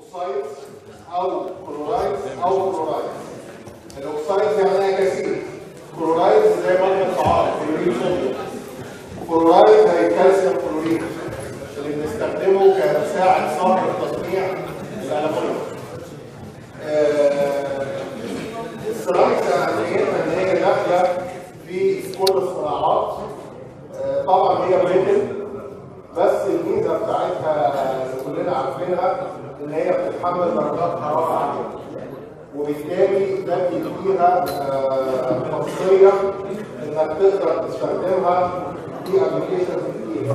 اوكسايدز او كلورايدز او كلورايدز الاوكسايدز يعني ايه كثير كلورايدز زي ميه الطعام كلوريد صوديوم كلورايد زي كالسيوم كلوريد اللي بنستخدمه كمساعد صهر تصنيع الالمنيوم آه، السيراميكس اهميتها ان هي داخله في كل الصناعات آه، طبعا هي بريتل بس الميزه بتاعتها اللي كلنا عارفينها ان هي بتتحمل درجات حراره عاليه وبالتالي ده بيديها آه، خاصيه انك تقدر تستخدمها في ابلكيشنز كتير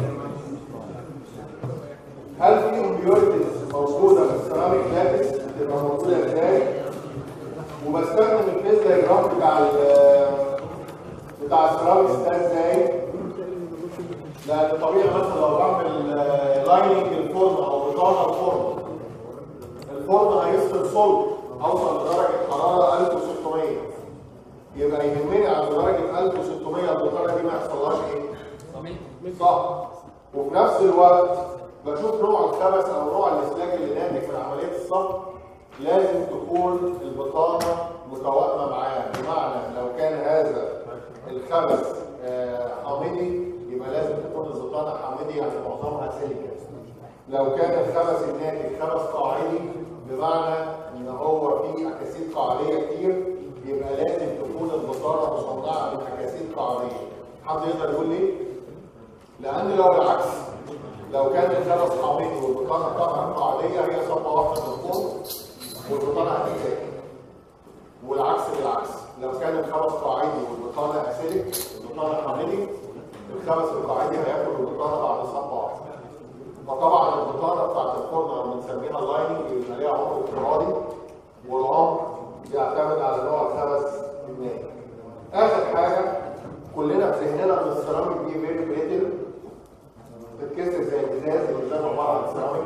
هل في امبيورتيز موجوده في السيراميك لابس بتبقى موجوده ازاي؟ وبستخدم الفيز دايجرام بتاع ال- بتاع السيراميك ده ازاي؟ لان طبيعي مثلا لو بعمل لايننج الفرن او بطانه الفرن الفرن هيفصل صلب اوصل لدرجه حراره 1600 يبقى يهمني عند درجه 1600 البطانه دي ما يحصلهاش ايه؟ صح وفي نفس الوقت بشوف نوع الخبث او نوع الاسلاك اللي ناتج من عمليه الصب لازم تكون البطانه متوائمه معاه بمعنى لو كان هذا الخبث آه، حامضي يبقى لازم تكون البطانه حامضي يعني معظمها سيليكا لو كان الخبث الناتج خبث قاعدي بمعنى ان هو فيه اكاسيد قاعديه كتير يبقى لازم تكون البطانه مصنعه من اكاسيد قاعديه حد يقدر يقول لي لان لو العكس لو كان الخبث حامضي والبطانه طبعا قاعديه هي صفه واحده من الفوق والبطانه هتتاكل والعكس بالعكس لو كان الخبث قاعدي والبطانه اسيدك البطانه حامضي الخبث القاعدي هياكل البطانه بعد صفه واحده فطبعا البطانه بتاعت الفرن لما بنسميها لايننج بيبقى ليها عمر افتراضي والعمر بيعتمد على نوع الخبث الناتج. اخر حاجه كلنا في ذهننا ان السيراميك دي فيري بريتل بتتكسر زي الازاز الازاز عباره عن سيراميك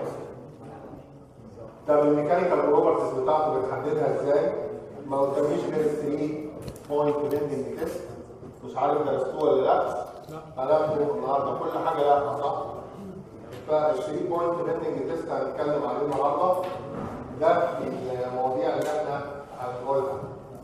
طب الميكانيكال بروبرتيز بتاعته بتحددها ازاي؟ ما قداميش غير 3 بوينت بيندنج تيست مش عارف درستوه ولا لا؟ هناخده النهارده كل حاجه لا صح؟ فال 3 بوينت بيندنج تيست هنتكلم عليه النهارده ده المواضيع اللي احنا هنقولها.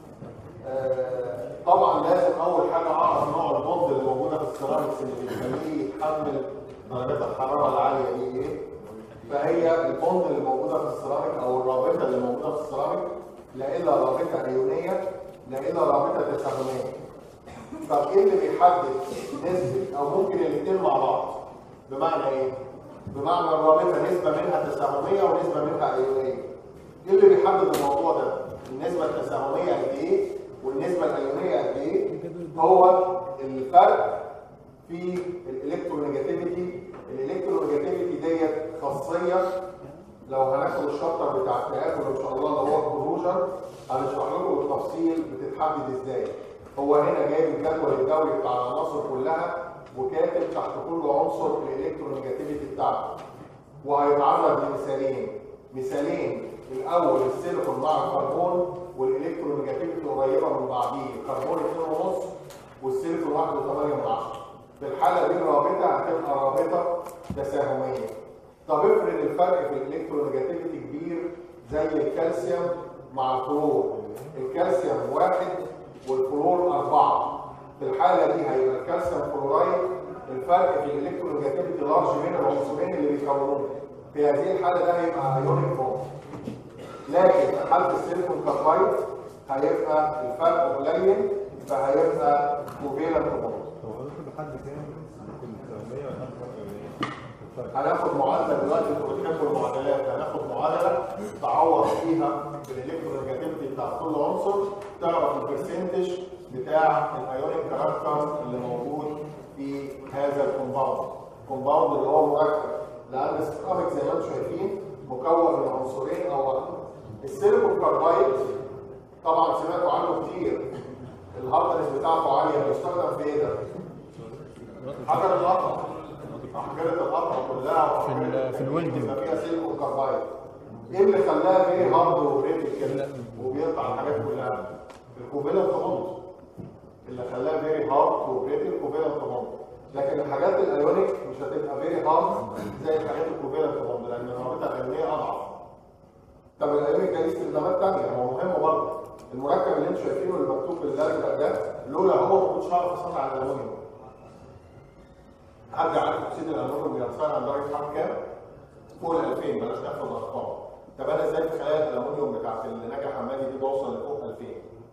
آه، طبعا لازم اول حاجه اعرف نوع البوند اللي موجوده في السيراميكس اللي بيخليه يتحمل درجات الحراره العاليه دي ايه؟ فهي البوند اللي موجوده في السيراميك او الرابطه اللي موجوده في السيراميك لا الا رابطه ايونيه لا الا رابطه تساهميه. طب ايه اللي بيحدد نسبه او ممكن الاثنين مع بعض؟ بمعنى ايه؟ بمعنى الرابطه نسبه منها تساهميه ونسبه منها ايونيه. ايه اللي بيحدد الموضوع ده؟ النسبه التساهميه قد ايه؟ والنسبه الايونيه قد ايه؟ هو الفرق في الالكترونيجاتيفيتي الالكترونيجاتيفيتي ديت خاصيه لو هناخد الشابتر بتاع التآكل ان شاء الله اللي هو الكروجن هنشرح لكم بالتفصيل بتتحدد ازاي هو هنا جايب الجدول الدوري بتاع العناصر كلها وكاتب تحت كل عنصر الالكترونيجاتيفيتي بتاعته وهيتعرض لمثالين مثالين الاول السيليكون مع الكربون والالكترونيجاتيفيتي قريبه من بعضيه الكربون 2.5 والسيليكون 1.8 من 10 في الحاله دي الرابطه هتبقى رابطه تساهميه طب افرض الفرق في الالكترونيجاتيفيتي كبير زي الكالسيوم مع الكلور الكالسيوم واحد والكلور أربعة في الحالة دي هيبقى الكالسيوم كلورايد الفرق في الالكترونيجاتيفيتي لارج بين العنصرين اللي بيكونوه في هذه الحالة ده هيبقى ايونيك بوند لكن في حالة السيليكون كاربايد هيبقى الفرق قليل فهيبقى كوفيلنت بوند هو هندخل لحد كام ممكن 900 ولا أكتر الفرق هناخد معادله دلوقتي انتوا بتحبوا المعادلات هناخد معادله تعوض فيها بالالكترونيجاتيفيتي بتاع كل عنصر تعرف البرسنتج بتاع الايونيك كاركتر اللي موجود في هذا الكومباوند الكومباوند اللي هو مركب لان السيراميك زي ما انتم شايفين مكون من عنصرين او اكثر السيليكون كاربايد طبعا سمعتوا عنه كتير الهاردنس بتاعته عاليه بيستخدم في ايه ده؟ حجر القطع احجار القطع كلها في ال- في الويلدنج. بيبقى فيها سيليكون كاربايد ايه اللي خلاها فيري هارد وبريتل كده وبيقطع الحاجات كلها الكوفيلنت بوند اللي خلاها فيري هارد وبريتل كوفيلنت بوند لكن الحاجات الايونيك مش هتبقى فيري هارد زي الحاجات الكوفيلنت بوند لان الرابطه الايونيه اضعف طب الايونيك ده ليه استخدامات ثانيه هو مهم برضه المركب اللي انتم شايفينه اللي مكتوب بالازرق ده لولا هو ما كنتش هعرف اصنع الالومنيوم هرجع عارف اكسيد الالومنيوم بيرتفع عن درجه حراره كام؟ فوق ال 2000 بلاش نحفظ ارقام طب انا ازاي في خلايا الالومنيوم بتاعت النجا حمادي دي بوصل لفوق 2000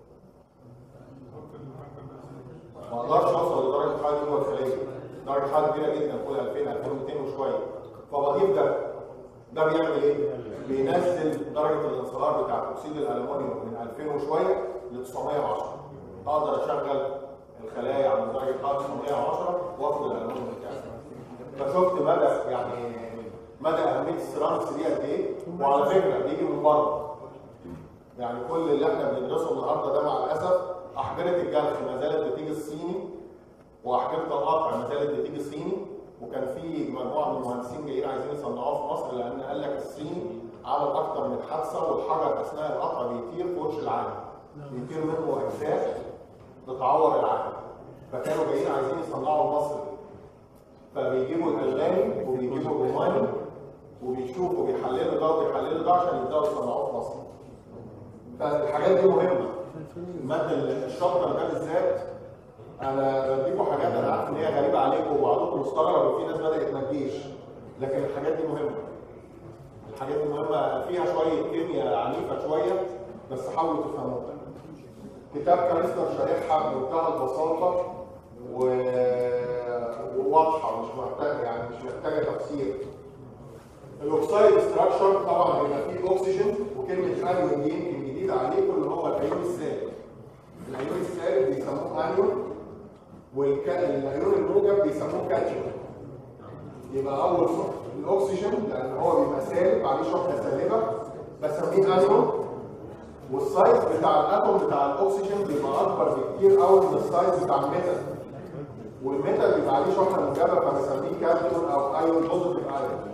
ما اقدرش اوصل لدرجه حراره جوه الخليه درجه حراره كبيره جدا فوق 2000 2200 وشويه فبضيف ده ده بيعمل ايه؟ بينزل درجه الانصهار بتاعت اكسيد الالومنيوم من 2000 وشويه ل 910 اقدر اشغل الخلايا عند درجه حراره 910 واخد الالومنيوم بتاعي فشفت مدى يعني مدى اهميه السيرامكس دي قد ايه وعلى فكره بيجي من بره يعني كل اللي احنا بندرسه النهارده ده مع الاسف احجره الجلخ ما زالت بتيجي الصيني واحجره القطع ما زالت بتيجي الصيني وكان في مجموعه من المهندسين جايين عايزين يصنعوه في مصر لان قال لك الصيني عمل اكتر من حادثه والحجر اثناء القطع بيطير في وش العالم بيطير منه اجزاء بتعور العالم فكانوا جايين عايزين يصنعوا مصر فبيجيبوا الالماني وبيجيبوا الروماني وبيشوفوا بيحللوا ده وبيحللوا ده عشان يبداوا يصنعوه في مصر فالحاجات دي مهمه الماده الشطه ده بالذات انا بديكم حاجات انا عارف ان هي غريبه عليكم وبعضكم مستغرب وفي ناس بدات ما تجيش لكن الحاجات دي مهمه الحاجات دي مهمه فيها شويه كيمياء عنيفه شويه بس حاولوا تفهموها كتاب كانستر شارحها بمنتهى البساطه و... وواضحه مش محتاجه يعني مش محتاجه تفسير الاوكسايد ستراكشر طبعا بيبقى فيه اكسجين وكلمه انيون دي يمكن جديده عليكم اللي هو الايون السالب الايون السالب بيسموه انيون والايون الموجب بيسموه كاتيون يبقى اول نقطه الاكسجين لان هو بيبقى سالب عليه شحنه سالبه بسميه انيون والسايز بتاع الاتوم بتاع الاكسجين بيبقى اكبر بكتير قوي من السايز بتاع الميتال والميتال بيبقى عليه شحنه موجبه فبسميه كاتيون او ايون بوزيتيف ايون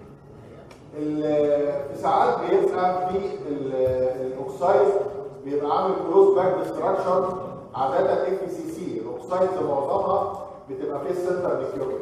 في ساعات بيبقى في الاوكسايد بيبقى عامل كلوز باك ستراكشر عاده اف سي سي الاوكسايد معظمها بتبقى في السنتر ديكيوري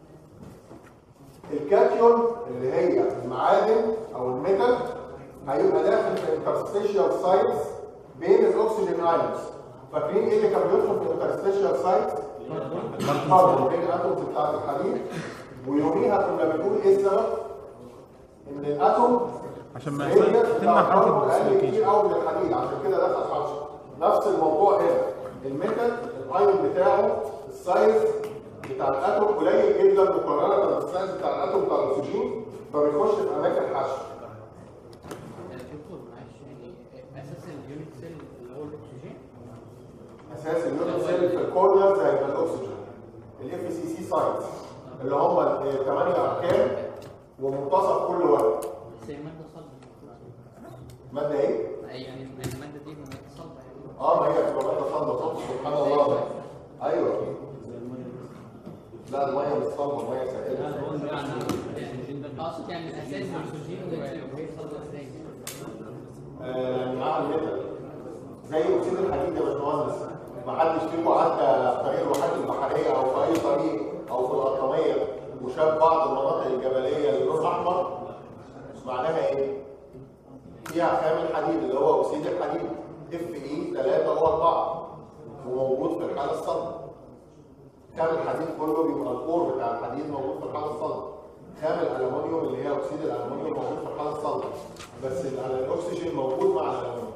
الكاتيون اللي هي المعادن او الميتال هيبقى داخل في انترستيشيال سايتس بين الاكسجين ايونز فاكرين ايه اللي كان بيدخل في الانترستيشيال سايتس؟ الكربون بين الاتومز بتاعت الحديد ويوميها كنا بنقول ايه السبب؟ ان الاتوم عشان ما هي تمنع حركه اقل الاكسلريشن كتير قوي من الحديد عشان كده دخل حرشه نفس الموضوع هنا الميتال الايون بتاعه السايز بتاع الاتوم قليل جدا مقارنه بالسايز بتاع الاتوم بتاع الاكسجين فبيخش في اماكن حشو دكتور معلش يعني اساس اليونت سيل اللي هو الاكسجين اساس اليونت سيل في الكورنرز هيبقى الاكسجين الاف سي سي سايتس اللي هم 8 اركان ومنتصف كل واحد بس هي ماده صلبه ماده ايه؟ يعني الماده دي ماده صلبه يعني اه ما هي بتبقى ماده صلبه صوت سبحان الله ايوه لا الميه مش صلبه الميه سائله يعني اقصد يعني اساس الاكسجين وهي صلبه ازاي آه، مع الميتال زي اكسيد الحديد يا باشمهندس ما حدش فيكم عدى في طريق الواحات البحريه او في اي طريق او في القطاميه وشاف بعض المناطق الجبليه اللي لونها احمر معناها ايه؟ فيها خام الحديد اللي هو اكسيد الحديد اف اي 3 او 4 وموجود في الحاله الصلبه خام الحديد كله بيبقى الكور بتاع الحديد موجود في الحاله الصلبه خام الالومنيوم اللي هي اكسيد الالومنيوم موجود في الحاله الصلبه بس ال- الاكسجين موجود مع الالومنيوم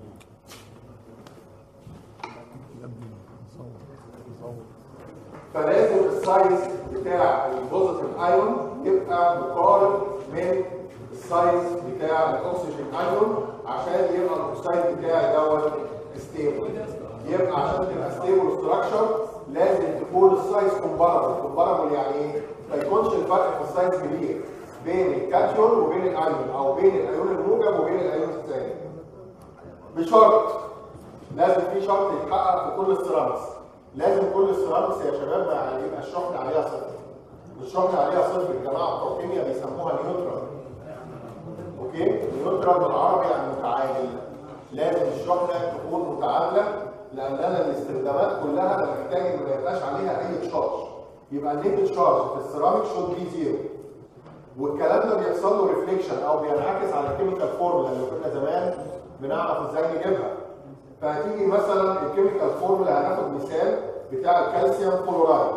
فلازم السايز بتاع البوزيتيف ايون يبقى مقارب من السايز بتاع الاكسجين ايون عشان يبقى الاكسيد بتاعي دوت ستيبل يبقى عشان تبقى ستيبل ستراكشر لازم تكون السايز كومباربل كومباربل يعني ايه؟ ما يكونش الفرق في السايز كبير بين الكاتيون وبين الايون او بين الايون الموجب وبين الايون الثاني بشرط لازم في شرط يتحقق في كل السيرامكس لازم كل السيرامكس يا شباب ما يعني يبقى الشحن عليها صفر الشحن عليها صفر يا جماعه بتوع الكيمياء بيسموها نيوترال اوكي نيوترال بالعربي يعني متعادل لازم الشحنه تكون متعادله لان انا الاستخدامات كلها انا محتاج ان ما يبقاش عليها اي تشارج يبقى النيجاتيف تشارج في السيراميك شود بي زيرو والكلام ده بيحصل له ريفليكشن او بينعكس على الكيميكال فورمولا اللي كنا زمان بنعرف ازاي نجيبها فهتيجي مثلا الكيميكال فورمولا هناخد مثال بتاع الكالسيوم كلورايد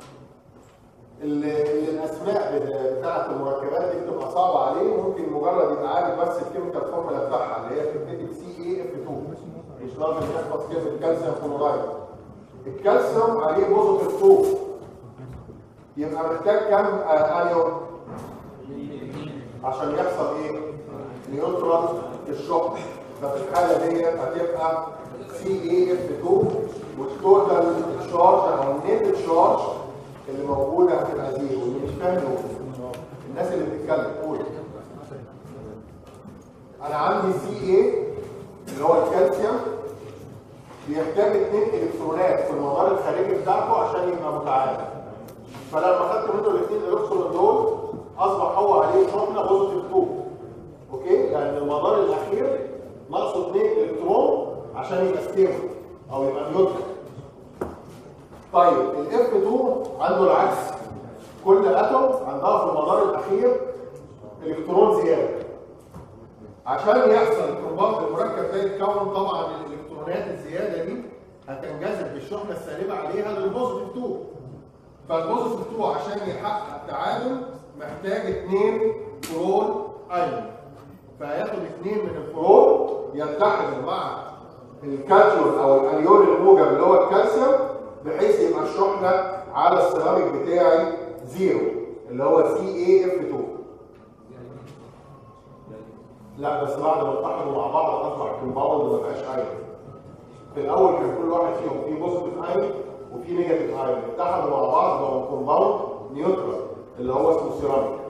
اللي اللي الاسماء بت- بتاعه المركبات دي بتبقى صعبه عليه ممكن مجرد يبقى عارف بس الكيميكال فورمولا بتاعها اللي هي بتبتدي سي اي اف 2 مش لازم يحفظ كلمه كالسيوم كلورايد الكالسيوم عليه بوزيتيف 2 يبقى محتاج كام آه، ايون عشان يحصل ايه؟ نيوترال في الشق ففي الحاله ديت هتبقى سي اي اف 2 والتوتال تشارج او النيت تشارج اللي موجوده هتبقى زيرو اللي مش فاهم يقول الناس اللي بتتكلم قول انا عندي سي اي اللي هو الكالسيوم بيحتاج اثنين الكترونات في المدار الخارجي بتاعته عشان يبقى متعادل فلما خدت منه الاثنين الكترون دول اصبح هو عليه شحنه بوزيتيف 2 اوكي لان المدار الاخير ناقصه اثنين الكترون عشان يبقى ستيبل او يبقى نيوترال طيب الاف 2 عنده العكس كل اتوم عندها في المدار الاخير الكترون زياده عشان يحصل انقباض المركب ده يتكون طبعا الالكترونات الزياده دي هتنجذب بالشحنه السالبه عليها للبوزيتيف 2 فالبوزيتيف 2 عشان يحقق تعادل محتاج اثنين فرول ايون فهياخد اثنين من الفرول يتحدوا مع الكاتيون او الانيون الموجب اللي هو الكالسيوم بحيث يبقى الشحنه على السيراميك بتاعي زيرو اللي هو سي اي اف 2 لا بس بعد ما اتحدوا مع بعض اصبح كومباوند ما بقاش ايون في الاول كان كل واحد فيهم فيه بوزيتيف ايون وفي نيجاتيف ايون اتحدوا مع بعض بقوا كومباوند نيوترال اللي هو اسمه سيراميك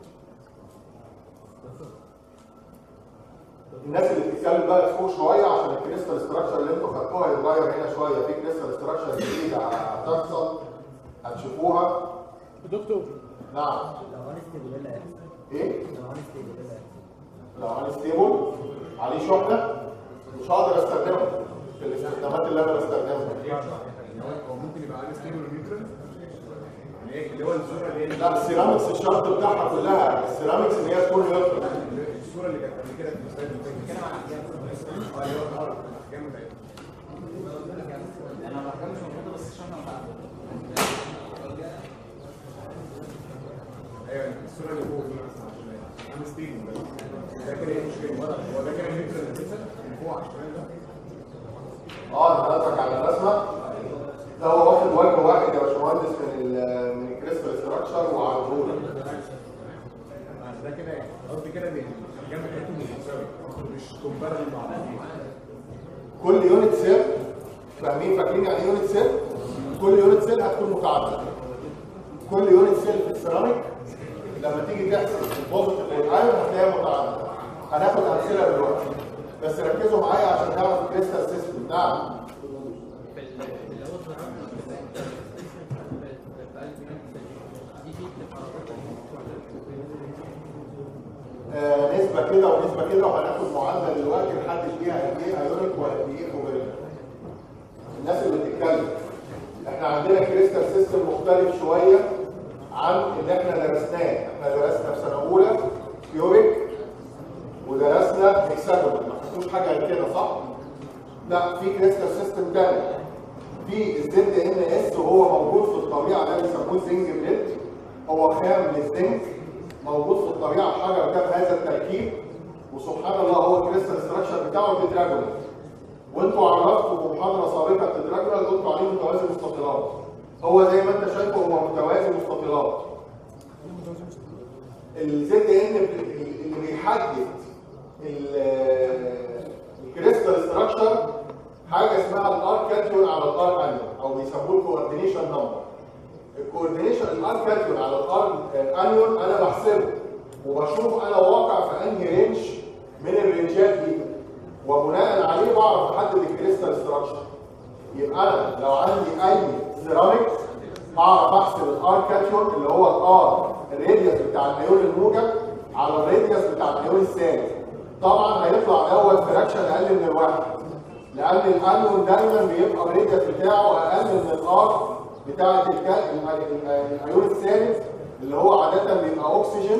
الناس اللي بتتكلم بقى فوق شويه عشان الكريستال ستراكشر اللي انتوا خدتوها يتغير هنا شويه في كريستال ستراكشر جديده هتحصل هتشوفوها دكتور نعم لو انستيبل ايه اللي هيحصل؟ ايه لو انستيبل ايه اللي هيحصل؟ لو انا ستيبل عليه شحنه مش هقدر استخدمه في الاستخدامات اللي انا بستخدمها هو ممكن يبقى عليه ستيبل نيوترال يعني ايه اللي هو الصوره اللي هي لا السيراميكس الشرط بتاعها كلها السيراميكس ان هي تكون نيوترال الصوره اللي كانت قبل كده في المستشفى اللي فاتت بتتكلم عن احجام اه اللي هو الارض احجام بتاعتها انا ما كانش موجوده بس الشحنه بتاعته ايوه الصوره اللي فوق دي بس عشان عامل ستيبل ده كده ايه مشكله هو ده كده نيوترال اساسا اللي فوق على الشمال ده اه ده قصدك على الرسمه ده هو واخد وجه واحد يا باشمهندس من ال من الكريستال ستراكشر وعرضه لك ده كده ايه قصدي كده ان الاحجام بتاعتهم مش متساويه مش كومباربل مع بعض كل يونت سيل فاهمين فاكرين يعني ايه يونت سيل؟ كل يونت سيل هتكون متعادله كل يونت سيل في السيراميك لما تيجي تحسب البوزيتيف والايون هتلاقيها متعادله هناخد امثله دلوقتي بس ركزوا معايا عشان نعرف الكريستال سيستم نعم في ال- في اللي هو الزرار في قلب دي دي بتبقى آه نسبه كده ونسبه كده وهناخد معادله دلوقتي نحدد بيها قد ايه ايونيك وقد ايه كوفيرنت الناس اللي بتتكلم احنا عندنا كريستال سيستم مختلف شويه عن اللي احنا درسناه احنا درسنا في سنه اولى كيوبيك ودرسنا هيكساجون ما خدتوش حاجه غير كده صح؟ لا في كريستال سيستم تاني في الزد ان اس وهو موجود في الطبيعه ده بيسموه زنج بليد هو خام للزنك موجود في الطبيعه حجر ده بهذا التركيب وسبحان الله هو الكريستال ستراكشر بتاعه تتراجولار وانتوا عرفتوا بمحاضره سابقه التتراجولار قلتوا عليه متوازي مستطيلات هو زي ما انت شايفه هو متوازي مستطيلات الزد ان اللي بيحدد ال- الكريستال ستراكشر حاجه اسمها الار كاتيون على الار انيون او بيسموه الكوردينيشن نمبر الكوردينيشن الار كاتيون على الار انيون انا بحسبه وبشوف انا واقع في انهي رينج من الرينجات دي وبناء عليه بعرف احدد الكريستال ستراكشر يبقى انا لو عندي اي سيراميك اعرف احسب الار كاتيون اللي هو الار الراديوس بتاع الايون الموجب على الراديوس بتاع الايون السالب طبعا هيطلع دوت فراكشن اقل من الواحد لان الانيون دايما بيبقى الراديوس بتاعه اقل من الار بتاعه الكا- ال- ال- الايون السالب اللي هو عاده بيبقى اكسجين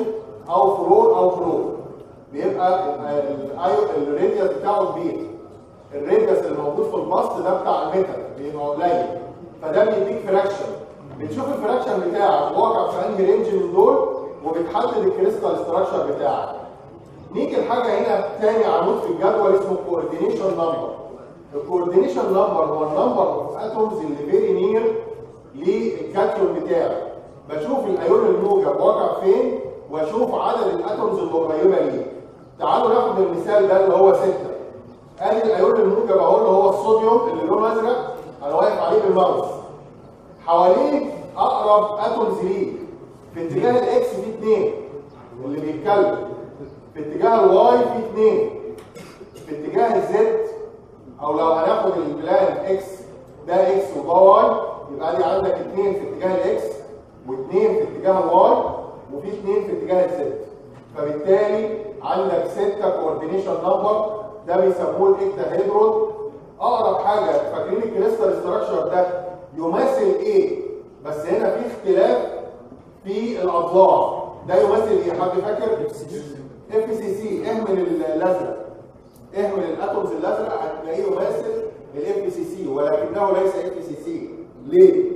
او فلور او فلور بيبقى الأيو- الراديوس بتاعه كبير الراديوس اللي موجود في البسط ده بتاع الميتال بيبقى قليل فده بيديك فراكشن بتشوف الفراكشن بتاعك واقع في انهي رينج من دول وبتحدد الكريستال ستراكشر بتاعك نيجي لحاجه هنا تاني عمود في الجدول اسمه كوردينيشن نمبر الكوردينيشن نمبر هو النمبر اوف اتومز اللي فيري نير للكاتيون بتاعي بشوف الايون الموجب واقع فين واشوف عدد الاتومز القريبه ليه تعالوا ناخد المثال ده اللي هو 6 ادي الايون الموجب اهو اللي هو الصوديوم اللي لونه ازرق انا واقف عليه بالماوس حواليه اقرب اتومز ليه في اتجاه الاكس في اثنين اللي بيتكلم في اتجاه الواي في اثنين في اتجاه الزد او لو هناخد البلان اكس ده اكس وده واي يبقى دي عندك اثنين في اتجاه الاكس واثنين في اتجاه الواي وفي اثنين في اتجاه الزد فبالتالي عندك ستة كوردينيشن نمبر ده بيسموه الاكتاهيدرون اقرب حاجه فاكرين الكريستال ستراكشر ده يمثل ايه بس هنا في اختلاف في الاضلاع ده يمثل ايه حد فاكر اف سي سي اهمل الازرق اهمل الاتومز الازرق هتلاقيه يمثل الاف سي سي ولكنه ليس اف سي سي ليه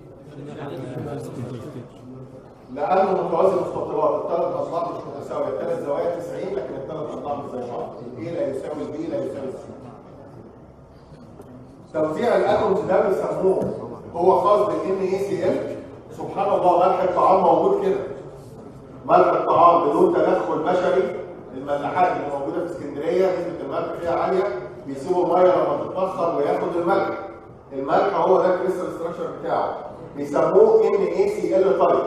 لانه متوازي مستطيلات الثلاث اضلاع مش متساويه الثلاث زوايا 90 لكن الثلاث اضلاع مش زي بعض الاي لا يساوي البي لا يساوي السي توزيع الاتومز ده بيسموه هو خاص بالان اي سي ال سبحان الله ملح الطعام موجود كده ملح الطعام بدون تدخل بشري الملاحات اللي موجوده في اسكندريه نسبه الملح فيها عاليه بيسيبوا الميه لما تتبخر وياخد الملح الملح هو ده الكريستال ستراكشر بتاعه بيسموه ان اي سي ال تايب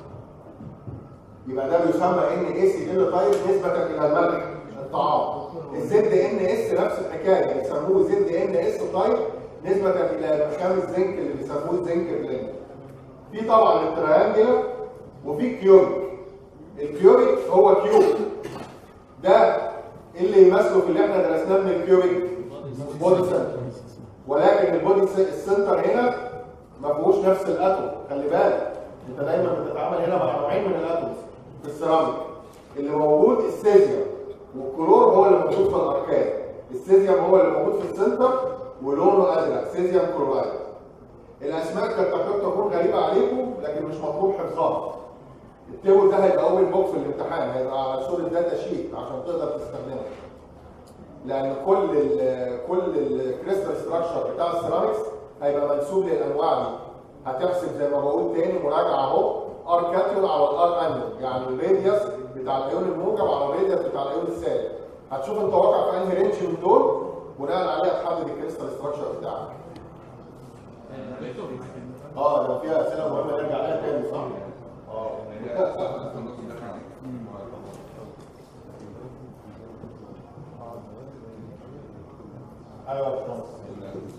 يبقى ده بيسمى ان اي سي ال تايب نسبه الى الملح الطعام الزد ان اس نفس الحكايه بيسموه زد ان اس تايب نسبه الى مخام الزنك اللي بيسموه الزنك بلين في طبعا التريانجلر وفي كيوبيك الكيوبيك هو كيوب ده اللي يمثله في اللي احنا درسناه من الكيوبيك بودي سنتر ولكن البودي س- السنتر هنا ما فيهوش نفس الاتوم خلي بالك انت دايما بتتعامل هنا مع نوعين من الاتومز في السيراميك اللي موجود السيزيوم والكلور هو اللي موجود في الاركان السيزيوم هو اللي موجود في السنتر ولونه ازرق سيزيوم كلورايد الاسماء قد تكاد تكون غريبه عليكم لكن مش مطلوب حفظها التيبل ده هيبقى اول بوك في الامتحان هيبقى على صوره داتا شيت عشان تقدر تستخدمه لان كل ال كل الكريستال ستراكشر بتاع السيراميكس هيبقى منسوب للانواع دي هتحسب زي ما بقول تاني مراجعه اهو ار كاتيون على الار انيون يعني الراديوس بتاع الايون الموجب على الراديوس بتاع الايون السالب هتشوف انت واقع في انهي رينج من دول بناء عليه هتحدد الكريستال ستراكشر بتاعك دكتور اه لو فيها اسئله مهمه نرجع لها تاني صح؟ اه ايوه يا باشمهندس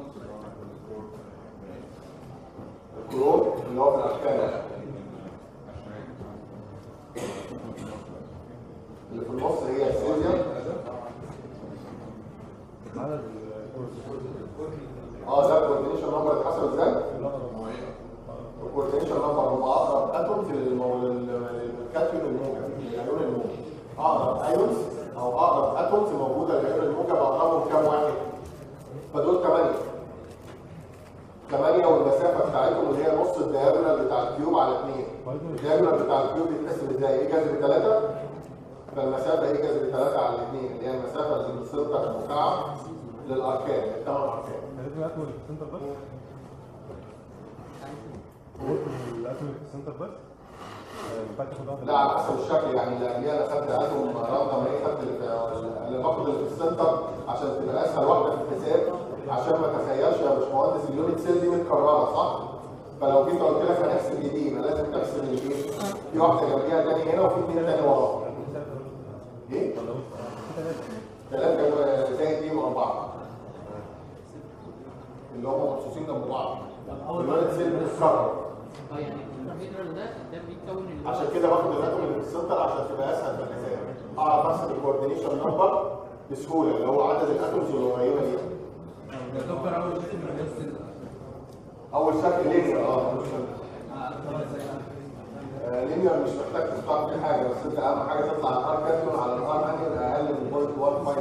الكلور اللي هو في الاركان اللي في النص هي السيزيوم عدد اه ده الكوردينيشن نمبر اتحسب ازاي؟ الكوردينيشن نمبر هم اقرب اتومز للكاتيون الموجب للايون الموجب اقرب ايونز او اقرب اتومز موجوده للايون الموجب اقربهم كام واحد؟ فدول 8 8 والمسافه بتاعتهم اللي هي نص الدياجونال بتاع الكيوب على 2 الدياجونال بتاع الكيوب بيتقسم ازاي؟ ايه جذر 3 فالمسافه ايه جذر 3 على 2 اللي هي المسافه اللي من السنتر المكعب للاركان الثمان اركان لازم الاتوم اللي في السنتر بس قلت الاتوم اللي في السنتر بس آه، ينفع تاخد واحده لا على حسب الشكل يعني اللي قبليها انا خدت اتوم رابطه ما هي خدت اللي في- اللي باخد اللي في السنتر عشان تبقى اسهل واحده في الحساب عشان ما تخيلش يا باشمهندس اليونت سيل دي متكرره صح؟ فلو جيت قلت لك هنحسب دي يبقى لازم تحسب الايه؟ في واحده جنبيها تاني هنا وفي اثنين تاني وراها. ايه؟ ثلاثه زائد دي واربعه. اللي هم مخصوصين جنب بعض. اليونت سيل متكرر. اه يعني الهيدرال ده ده بيتكون اللي هو- عشان كده باخد الرقم اللي في السنتر عشان تبقى اسهل في الحساب اعرف احسب الكوردينيشن نمبر بسهوله اللي هو عدد الاتومز القريبه ليها يا دكتور اول شيء من الناس اول شكل ليزر اه لينير مش محتاج تختار فيه حاجه بس انت اهم حاجه تطلع الار كاتيون على الار انيون اقل من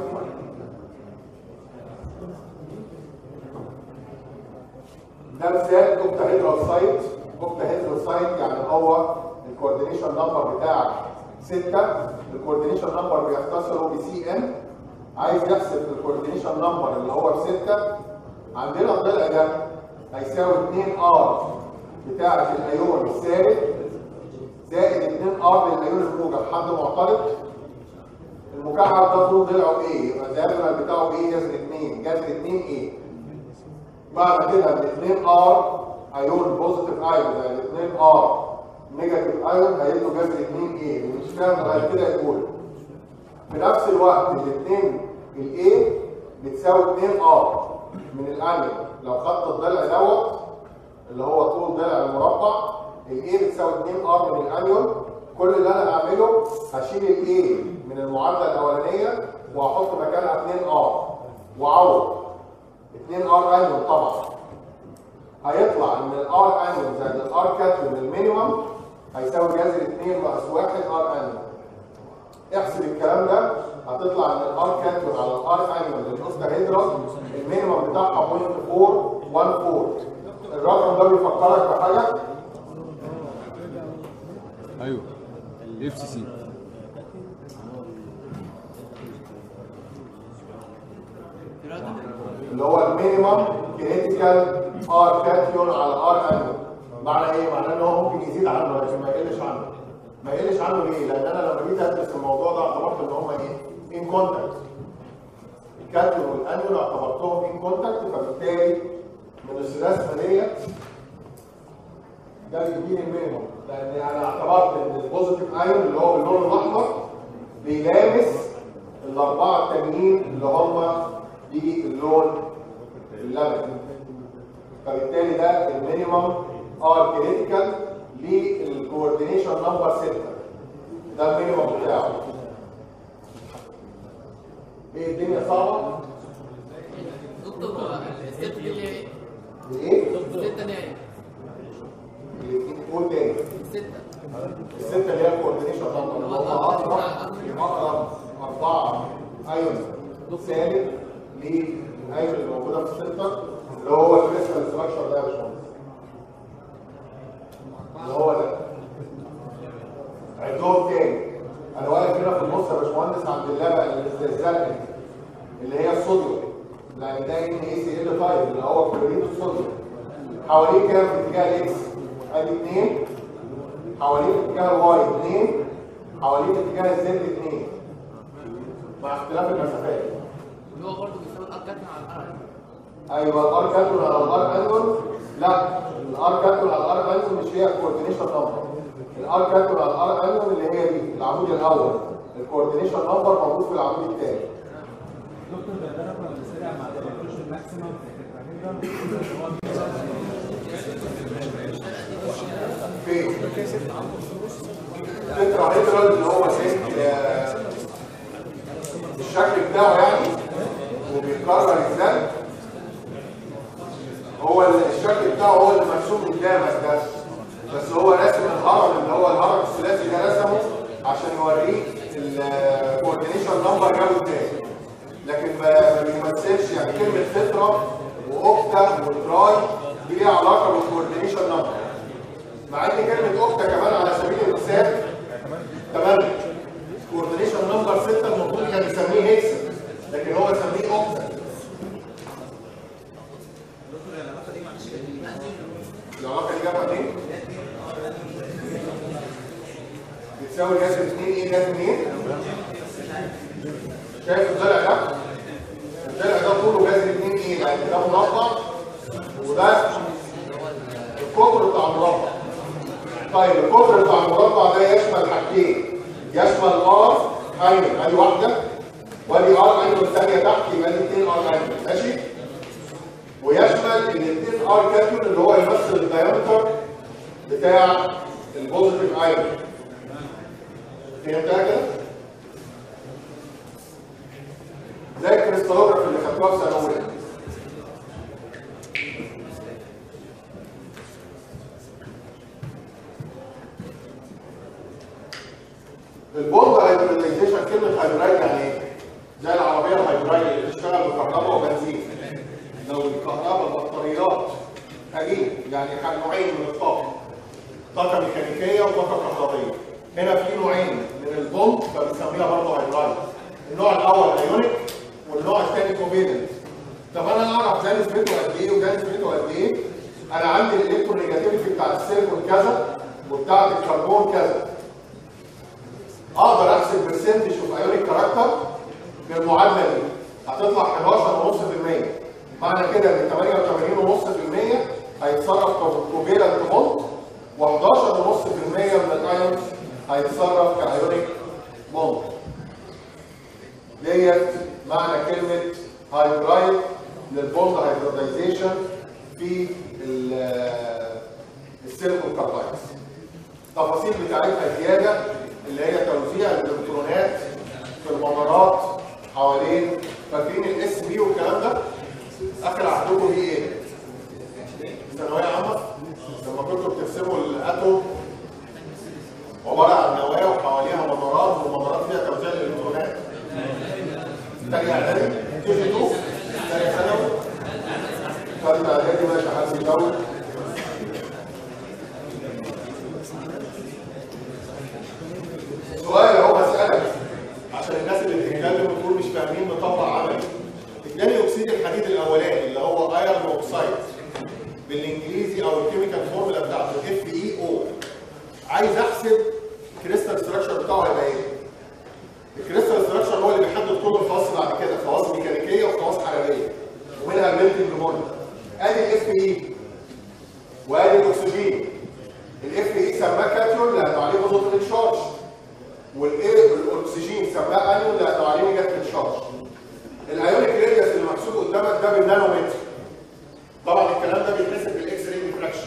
0.155 ده مثال اوكتا هيدرال سايت اوكتا هيدرال سايت يعني هو الكوردينيشن نمبر بتاعك 6 الكوردينيشن نمبر بيختصره بسي ان عايز يحسب الكوردينيشن نمبر اللي هو ب 6 عندنا الضلع ده هيساوي 2 ار بتاعة الايون السالب زائد 2 ار للايون الموجب حد معترض المكعب ده طول ضلعه ايه يبقى الدايمنال بتاعه ايه جذر 2 جذر 2 ايه بعد كده ال 2 ار ايون بوزيتيف ايون زائد 2 ار نيجاتيف ايون هيدوا جذر 2 ايه اللي مش فاهم لغايه كده يقول في نفس الوقت الاثنين الاي بتساوي 2 ار من الانيون لو خدت الضلع دوت اللي هو طول ضلع المربع الاي بتساوي 2 ار من الانيون كل اللي انا هعمله هشيل الاي من المعادله الاولانيه واحط مكانها 2 ار واعوض 2 ار انيون طبعا هيطلع ان الار انيون زائد الار كاتيون المينيمم هيساوي جذر 2 ناقص 1 ار انيون احسب الكلام ده هتطلع ان الار كاتيون على الار انيون للاوسكا هيدرال المينيمم بتاعها 0.414 الرقم ده بيفكرك بحاجه ايوه اف سي سي اللي هو المينيمم كريتيكال ار كاتيون على ار انيون معنى ايه؟ معناه ان هو ممكن يزيد عنه لكن ما يقلش عنه ما يقلش عنه ليه؟ لان انا لما جيت ادرس الموضوع ده اعتبرت ان هم ايه؟ ان كونتاكت الكاتيون والانيون اعتبرتهم ان كونتاكت فبالتالي من الرسمه ديت ده بيديني المينيمم لان انا اعتبرت ان البوزيتيف ايون اللي هو باللون الاحمر بيلامس الاربعه التانيين اللي هم باللون اللبني فبالتالي ده المينيمم ار كريتيكال للكوردينيشن نمبر 6 ده المينيمم بتاعه ايه الدنيا صعبه؟ دكتور هو الست دي اللي هي ايه؟ ايه؟ الستة اللي هي ايه؟ قول تاني الستة الستة اللي هي الكوردينيشن نمبر اللي هم اقرب اقرب اربعة ايون سالب للايون اللي موجودة في السنتر اللي هو الكريستال ستراكشر ده يا باشمهندس اللي هو ده عدهم تاني انا واقف هنا في النص يا باشمهندس عند اللبن الزرقاء اللي هي الصوديوم لان ده ان اي سي ال 5 اللي هو كلوريد الصوديوم حواليه كام في اتجاه الاكس ادي 2 حواليه في اتجاه الواي 2 حواليه في اتجاه الزد 2 مع اختلاف المسافات اللي هو برضه بيساوي الار كاتن على الار ايوه الار كاتون على الار انون لا الار كاتون على الار انون مش هي الكوردينيشن نمبر الار كاتون على الار انون اللي هي دي العمود الاول الكوردينيشن نمبر موجود في العمود الثاني دكتور ده ده رقم السريع مع التكنولوجي الماكسيمم في التكنولوجي فين؟ تترا هيدرال اللي هو زي آه، الشكل بتاعه يعني وبيتكرر ازاي؟ هو ال- الشكل بتاعه هو اللي مرسوم قدامك ده بس هو راسم الهرم اللي هو الهرم الثلاثي ده رسمه عشان يوريك الكوردينيشن نمبر جابه ازاي لكن ما ما بيمثلش يعني كلمه فتره واوكتا وتراي دي ليها علاقه بالكوردينيشن نمبر مع ان كلمه اوكتا كمان على سبيل المثال تمام كوردينيشن نمبر 6 المفروض كان يسميه هيكس لكن هو يسميه اوكتا العلاقه دي جابها منين؟ بتساوي جذر 2 ايه جذر منين؟ شايف الضلع ده؟ الضلع ده طوله جذر 2 ايه؟ يعني ده مربع وده القطر بتاع المربع طيب القطر بتاع المربع ده يشمل حاجتين يشمل ار ايون ادي واحده وادي ار ايون الثانيه تحت يبقى دي 2 ار ايون ماشي ويشمل الاثنين ار كاتيون اللي هو يمثل الدايمتر بتاع البوزيتيف ايون فهمتها كده؟ زي الكريستالوجراف اللي خدتوها في سنه اولى البوند هيدراليزيشن كلمه هيدرايد يعني ايه؟ زي العربيه الهيدرايد اللي بتشتغل بكهرباء وبنزين لو الكهرباء البطاريات هجين يعني كان نوعين من الطاقه طاقه ميكانيكيه وطاقه كهربائيه هنا في نوعين من البوند فبنسميها برضه هيدرايد النوع الاول ايونيك والنوع الثاني كوفيلنت طب انا اعرف ده نسبته قد ايه وده نسبته قد ايه انا عندي الالكترونيجاتيفيتي بتاعت السيليكون كذا وبتاعت الكربون كذا اقدر احسب برسنتج اوف ايونيك كاركتر بالمعادله دي هتطلع 11.5% معنى كده ان 88.5% هيتصرف كوفيلنت بوند و11.5% من الايونز هيتصرف كايونيك بوند ديت معنى كلمه هايدرايد للبوند هايبريدايزيشن في ال- السيليكون كاربايدز التفاصيل بتاعتها زياده اللي هي توزيع الالكترونات في الممرات حوالين فاكرين الاس بي والكلام ده اخر عندكم دي ايه؟ ثانويه عامه لما كنتوا بترسموا الاتوم عباره عن نواه وحواليها ممرات والممرات فيها توزيع الالكترونات تاني اعدادي كي جي 2 تاني ثانوي ثالثه اعدادي ماشي حاسس الاول سؤال اهو بسألك عشان الناس اللي بتتكلم وتقول مش فاهمين نطبق عملي اداني اكسيد الحديد الاولاني اللي هو ايرون اوكسايد بالانجليزي او الكيميكال فورمولا بتاعته اف اي او عايز احسب الكريستال ستراكشر بتاعه هيبقى ايه؟ الكريستال ستراكشر هو اللي بيحدد كل الخواص بعد كده خواص ميكانيكيه وخواص حراريه ومنها الميلتنج بوينت ادي الاف اي وادي الاكسجين الاف اي سماه كاتيون لانه عليه بوزيتيف تشارج والايه الاكسجين سماه انيون لانه عليه نيجاتيف تشارج الايونيك ريديوس اللي محسوب قدامك ده بالنانومتر طبعا الكلام ده بيتحسب بالاكس راي ديفراكشن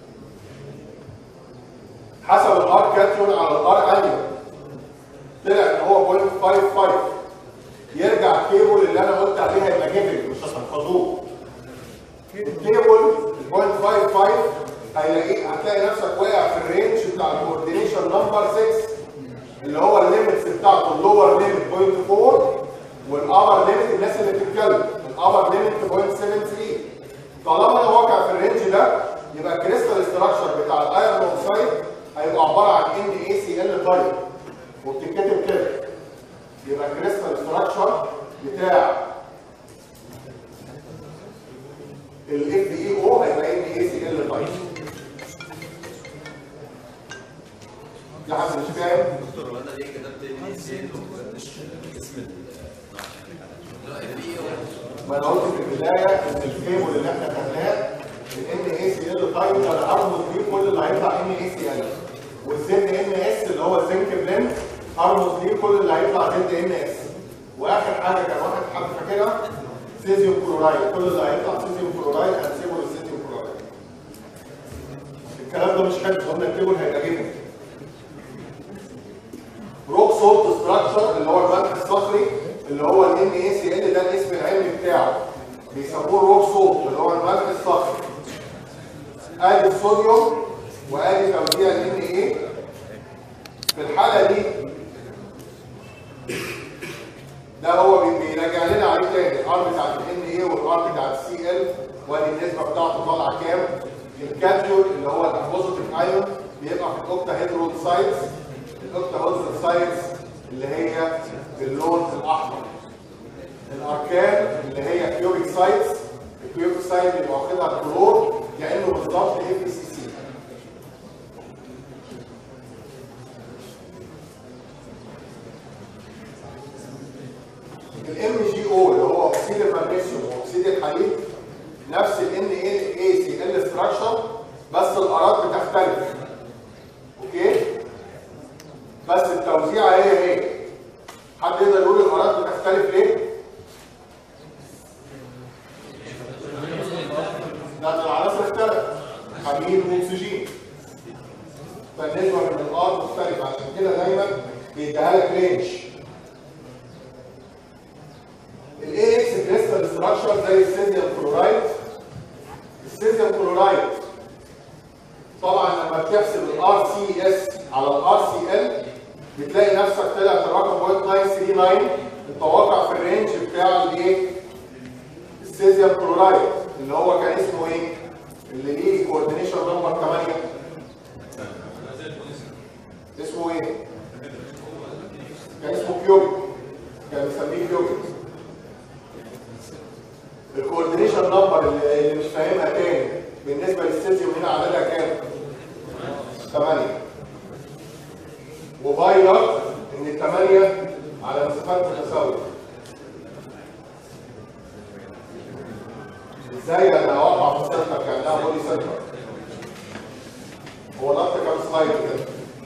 حسب الار كاتيون على الار انيون طلع ان هو 0.55 يرجع الكيبل اللي انا قلت عليها يبقى جيفن مش هتحفظوه الكيبل 0.55 هيلاقيه هتلاقي نفسك واقع في الرينج بتاع الكوردينيشن نمبر 6 اللي هو الليمتس بتاعته اللور ليميت 0.4 والابر ليميت الناس اللي بتتكلم الابر ليميت 0.73 طالما انا واقع في الرينج ده يبقى الكريستال ستراكشر بتاع الايرون اوكسايد هيبقى عباره عن ان اي سي ال تايب وبتتكتب كده يبقى الكريستال ستراكشر بتاع الاف اي او هيبقى ان اي سي ال تايب في حد مش فاهم؟ دكتور وانا ليه كتبت ان سي اسم ما انا قلت في البدايه ان الكيبل اللي احنا خدناه الان اي سي ال تايب انا اربط بيه كل اللي هيطلع ان اي سي ال والزد ان اس اللي هو الزنك بلند اربط بيه كل اللي هيطلع زد ان اس واخر حاجه كان واحد حد فاكرها سيزيوم كلورايد كل اللي هيطلع سيزيوم كلورايد هنسيبه للسيزيوم كلورايد الكلام ده مش حلو قلنا الكيبل هيبقى جبن روك سولت ستراكشر اللي هو الملح الصخري اللي هو ال NaCl ده الاسم العلمي بتاعه بيسموه روك سولت اللي هو الملح الصخري ادي الصوديوم وادي توزيع ال Na في الحاله دي ده هو بي- بيراجع لنا عليه تاني الار بتاعت ال Na والار بتاعت السي ال وادي النسبه بتاعته طالعه كام الكاتيون اللي هو البوزيتيف ايون بيبقى في الاوكتا هيدرول سايتس الاوكتا هيدرول سايتس اللي هي باللون الاحمر الاركان اللي هي كيوبيك سايتس الكيوبيك سايت اللي واخدها الكلور كانه بالظبط اف سي سي الام جي او اللي هو اكسيد المغنيسيوم واكسيد الحديد نفس ال ان اي سي ال ستراكشر بس الارات بتختلف اوكي بس التوزيع هي هي حد يقدر يقول الارات بتختلف ليه؟ لان العناصر اختلفت حديد واكسجين فالنسبه من الار مختلفه عشان كده دايما بيديها لك رينج الاي اكس كريستال ستراكشر زي السيزيوم كلورايد السيزيوم كلورايد طبعا لما بتحسب الار سي اس على الار سي ال بتلاقي نفسك طلعت الرقم 0.939 انت واقع في الرينج بتاع الايه؟ السيزيوم كلورايد اللي هو كان اسمه ايه؟ اللي ليه كوردينيشن نمبر 8 اسمه ايه؟ كان اسمه كيوبيك كان بيسميه كيوبيك الكوردينيشن نمبر اللي اللي مش فاهمها تاني بالنسبه للسيزيوم هنا عددها كام؟ 8 وفايلر ان الثمانيه على مسافات متساويه ازاي انا اوقع في سنتر كانها بودي سنتر هو ضغط كام سلايد كده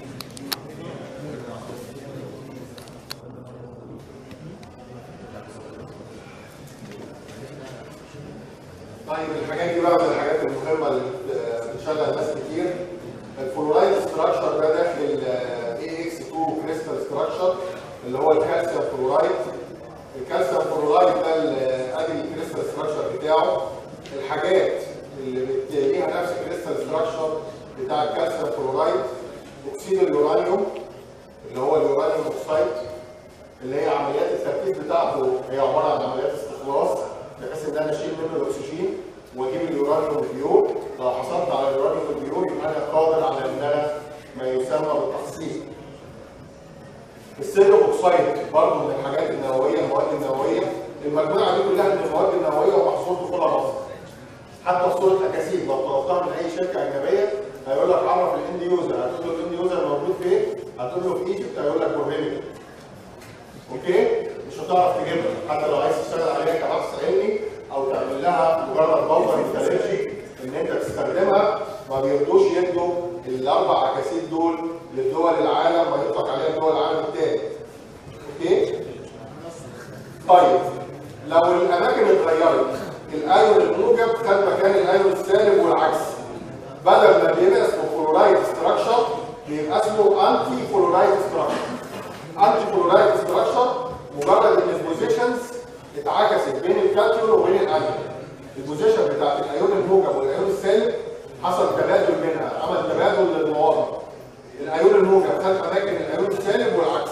طيب الحاجات دي بقى من الحاجات المهمه اللي بت- بتشغل ناس كتير الفلورايد ستراكشر ده داخل اي اكس 2 كريستال ستراكشر اللي هو الكالسيوم فلورايد الكالسيوم فلورايد ده ال- ادي الكريستال ستراكشر بتاعه الحاجات اللي بت- ليها نفس الكريستال ستراكشر بتاع الكالسيوم فلورايد اكسيد اليورانيوم اللي هو اليورانيوم اوكسايد اللي هي عمليات التركيز بتاعته هي عباره عن عمليات استخلاص بحيث ان انا اشيل منه الاكسجين واجيب اليورانيوم البيور لو حصلت على اليورانيوم البيور يبقى انا قادر على ان انا ما يسمى بالتحصيل. السيليوم اوكسايد برضه من الحاجات النوويه المواد النوويه المجموعه دي كلها من المواد النوويه ومحصول دخولها مصر. حتى في صوره اكاسيد لو طلبتها من اي شركه اجنبيه هيقول لك عرف الاند يوزر هتقول له الاند يوزر موجود فين؟ هتقول له في ايجيبت هيقول لك بورهيميا. اوكي مش هتعرف تجيبها حتى لو عايز تشتغل عليها كبحث علمي او تعمل لها مجرد بلطه ميثالورجي ان انت تستخدمها ما بيرضوش يدوا الاربع اكاسيد دول لدول العالم ما يطلق عليها دول العالم الثاني اوكي طيب لو الاماكن اتغيرت الايون الموجب خد مكان الايون السالب والعكس بدل ما بيبقى اسمه فلورايد ستراكشر بيبقى اسمه انتي فلورايد ستراكشر انتي فلورايد ستراكشر مجرد ان البوزيشنز اتعكست بين الكاتيون وبين الايون البوزيشن بتاعت الايون الموجب والايون السالب حصل تبادل بينها عمل تبادل للمواضع الايون الموجب خد اماكن الايون السالب والعكس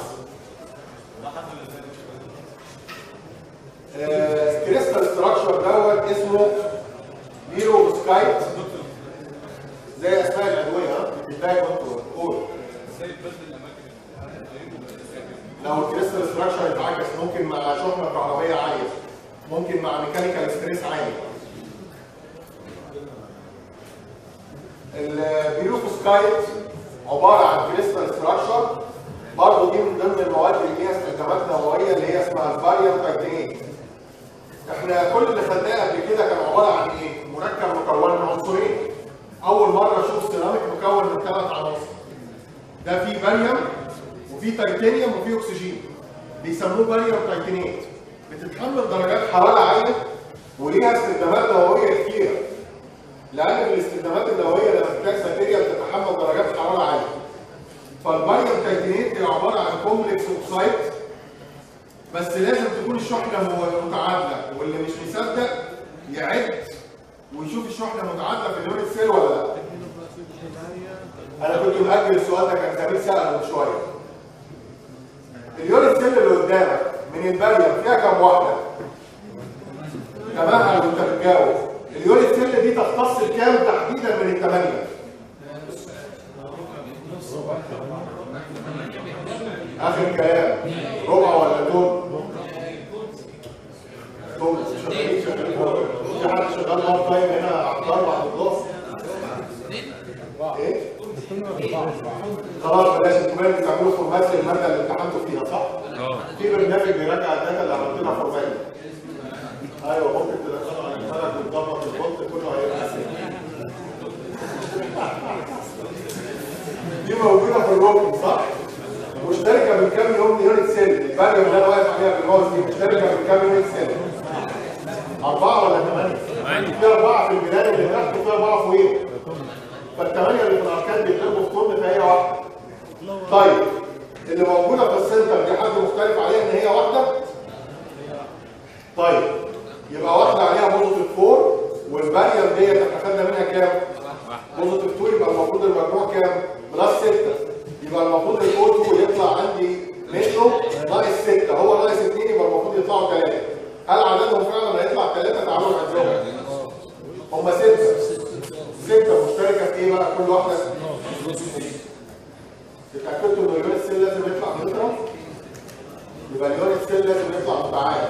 آه، كريستال ستراكشر دوت اسمه بيروسكايت زي اسماء الادويه ها بتتضايق وانتوا قول لو الكريستال ستراكشر اتعكس ممكن مع شحنه كهربائيه عاليه ممكن مع ميكانيكال ستريس عالي البيروفوسكايت عباره عن كريستال ستراكشر برضه دي من ضمن المواد اللي ليها استخدامات نوويه اللي هي اسمها الفاريوم تايتينيت احنا كل اللي خدناه قبل كده كان عباره عن ايه؟ مركب مكون من عنصرين اول مره اشوف سيراميك مكون من ثلاث عناصر ده فيه باريوم وفيه تيتانيوم وفيه اكسجين بيسموه باريوم تايتانيت بتتحمل درجات حراره عاليه وليها استخدامات نوويه كتيره لان في الاستخدامات النوويه لما بتحتاج ماتيريال بتتحمل درجات حراره عاليه فالباريوم تايتانيت هي عباره عن كومبلكس اوكسايد بس لازم تكون الشحنه م- متعادله واللي مش مصدق يعد ويشوف الشحنه متعادله في اليونت سيل ولا لا انا كنت مأجل السؤال ده كان زميل سأله من شويه اليونت سيل اللي قدامك من الباريوم فيها كام واحده تمام انا كنت بتجاوب اليونت سيل دي تختص الكام تحديدا من الثمانيه اخر كلام ربع ولا توم توم شغالين شغالين في حد شغال هاف تايم هنا عطار بعد الظهر ايه خلاص بلاش انتوا بقى بتعملوا فورمات للماده اللي امتحنتوا فيها صح؟ في برنامج بيراجع الداتا اللي عملت لها فورمات ايوه ممكن تدخلوا على الفرق وتظبط الفولت كله هيبقى اسهل دي موجوده في الروبن صح؟ مشتركه من كام يوم يونت سيل الفاليوم اللي انا واقف عليها بالماوس دي مشتركه من كام يونت سيل؟ أربعة ولا ثمانية؟ في أربعة في البلاد اللي تحت وفي أربعة فوقيهم. فالثمانية اللي في الأركان بيتضربوا في طن فهي واحدة. طيب اللي موجودة في السنتر دي حد مختلف عليها إن هي واحدة؟ طيب يبقى واحدة عليها بوزيتيف 4 والبارير ديت احنا خدنا منها كام؟ بوزيتيف 2 يبقى المفروض المجموع كام؟ بلس 6 يبقى المفروض الاو 2 يطلع عندي لازم يطلع متعادل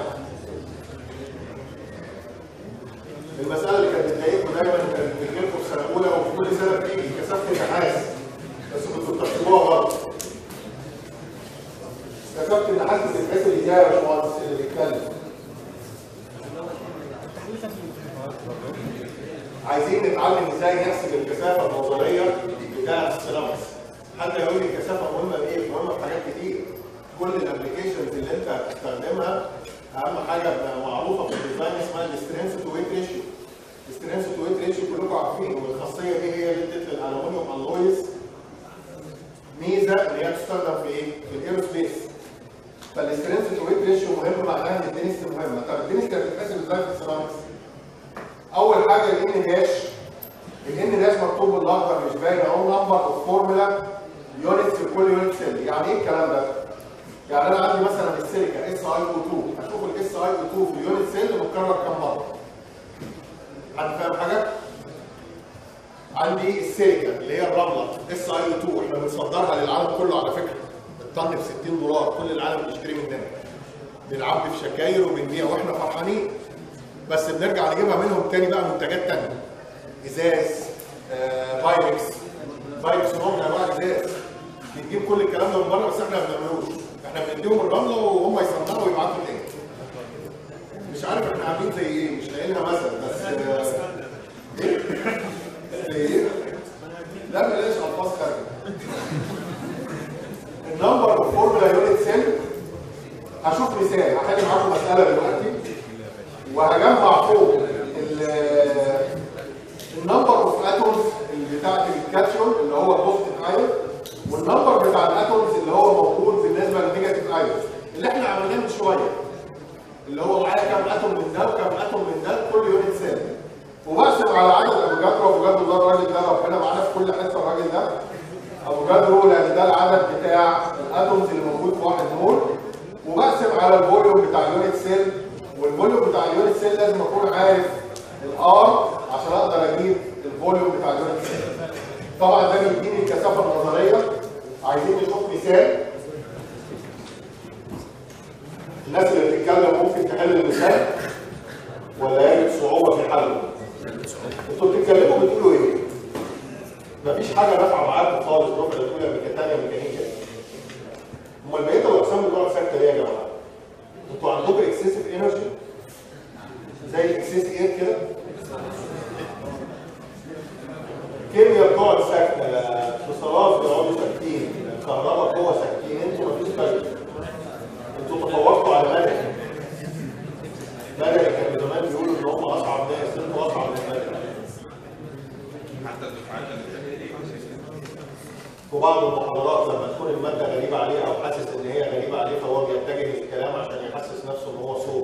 المسألة اللي كانت بتضايقكم دايما كانت بتجيلكم في سنة أولى وفي كل سنة بتيجي كثافة النحاس بس كنتوا بتحسبوها غلط. كثافة النحاس بتتحسب ازاي يا باشمهندس اللي بيتكلم؟ عايزين نتعلم ازاي نحسب الكثافة النظرية بتاعة السيرامكس. حد يقول لي الكثافة مهمة بإيه؟ مهمة في حاجات كتير. كل الابلكيشنز اللي انت هتستخدمها اهم حاجه معروفه في الديزاين اسمها السترينث تو ويت ريشيو السترينث تو ويت ريشيو كلكم عارفين والخاصيه دي هي اللي ادت للالومنيوم الويز ميزه ان هي تستخدم في ايه؟ في الايروسبيس فالسترينث تو ويت ريشيو مهم معناها ان الدنس مهمه طب الدنس كانت بتتحسب ازاي في السيرامكس؟ اول حاجه الان داش الان داش مكتوب بالاخضر مش باين اهو نمبر اوف فورمولا يونتس في كل يونت سيل يعني ايه الكلام ده؟ يعني انا عندي مثلا السيليكا اس اي او 2 هشوف الاس اي او 2 في اليونت سيل متكرر كم مره حد فاهم حاجه عندي السيليكا اللي هي الرمله اس اي او 2 احنا بنصدرها للعالم كله على فكره الطن ب 60 دولار كل العالم بيشتري مننا بنعبي في شكاير وبنبيع واحنا فرحانين بس بنرجع نجيبها منهم تاني بقى منتجات تانيه ازاز آه، بايركس بايركس نوع من انواع الازاز بنجيب كل الكلام ده من بره بس احنا ما بنعملوش احنا بنديهم الرمله وهم يصنعوا ويبعتوا تاني مش عارف احنا عاملين زي ايه مش لاقي لها مثل بس آه، ايه زي ايه لا بلاش الفاظ خارجه النمبر اوف فورمولا يونت سيل هشوف مثال هحل معاكم مساله دلوقتي وهجمع فوق ال- النمبر اوف اتومز اللي بتاعت الكاتيون اللي هو البوزيتيف ايون والنمبر بتاع الاتومز اللي هو موجود بالنسبه للنيجاتيف ايون اللي احنا عملناه من شويه اللي هو معايا كام اتوم من ده وكام اتوم من ده كل يونت سيل وبقسم على عدد افوكادرو افوكادرو ده الراجل ده ربنا معانا في كل حته الراجل ده افوكادرو لان ده العدد بتاع الاتومز اللي موجود في واحد مول وبقسم على الفوليوم بتاع اليونت سيل والفوليوم بتاع اليونت سيل لازم اكون عارف الار عشان اقدر اجيب الفوليوم بتاع اليونت سيل طبعا ده بيديني الكثافه النظريه عايزين نشوف مثال الناس اللي بتتكلم ممكن تحل المثال ولا يجد صعوبه في حله انتوا بتتكلموا بتقولوا ايه مفيش حاجه نافعه معاكم خالص ربع الاولى ميكانيكا ميكانيكا امال بقيه الاقسام بتوع ساكته ليه يا جماعه انتوا عندكم اكسسيف انرجي زي الاكسس اير كده كيمياء بتوع ساكته اتصالات بيقعدوا ساكتين الكهرباء جوه ساكتين انتوا مفيش فرق انتوا تفوقتوا على مدني مدني كانوا زمان بيقولوا ان هم اصعب ناس انتوا اصعب من مدني حتى الدفعات اللي في بعض المحاضرات لما تكون الماده غريبه عليه او حاسس ان هي غريبه عليه فهو بيتجه للكلام عشان يحسس نفسه ان هو صوت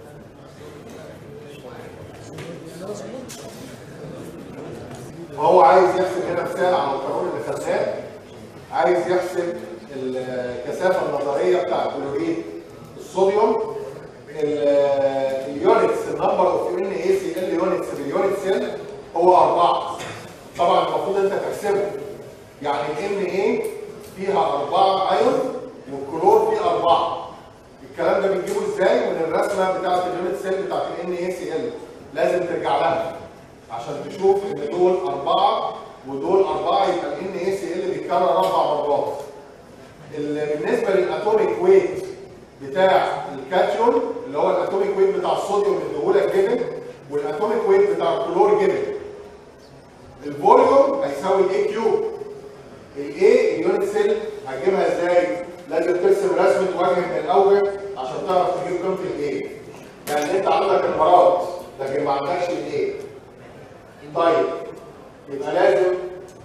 وهو عايز يحسب هنا مثال على القانون اللي خدناه عايز يحسب الكثافه النظريه بتاع كلوريد الصوديوم ال- اليونتس النمبر اوف ان اي سي ال يونتس باليونت سيل هو اربعه طبعا المفروض انت تحسبه يعني الان اي فيها اربعه ايون والكلور فيه اربعه الكلام ده بتجيبه ازاي من الرسمه بتاعت اليونت سيل بتاعت الان اي سي ال لازم ترجع لها عشان تشوف ان دول اربعه ودول اربعه يبقى الان اي سي ال بيتكرر اربع مرات ال- بالنسبه للاتوميك ويت بتاع الكاتيون اللي هو الاتوميك ويت بتاع الصوديوم مديهولك جبن والاتوميك ويت بتاع الكلور جبن الفوليوم هيساوي الاي كيوب الاي اليونت سيل هتجيبها ازاي؟ لازم ترسم رسمه وجه من الاول عشان تعرف تجيب قيمه الاي يعني انت عندك المرات لكن ما عندكش الاي طيب يبقى لازم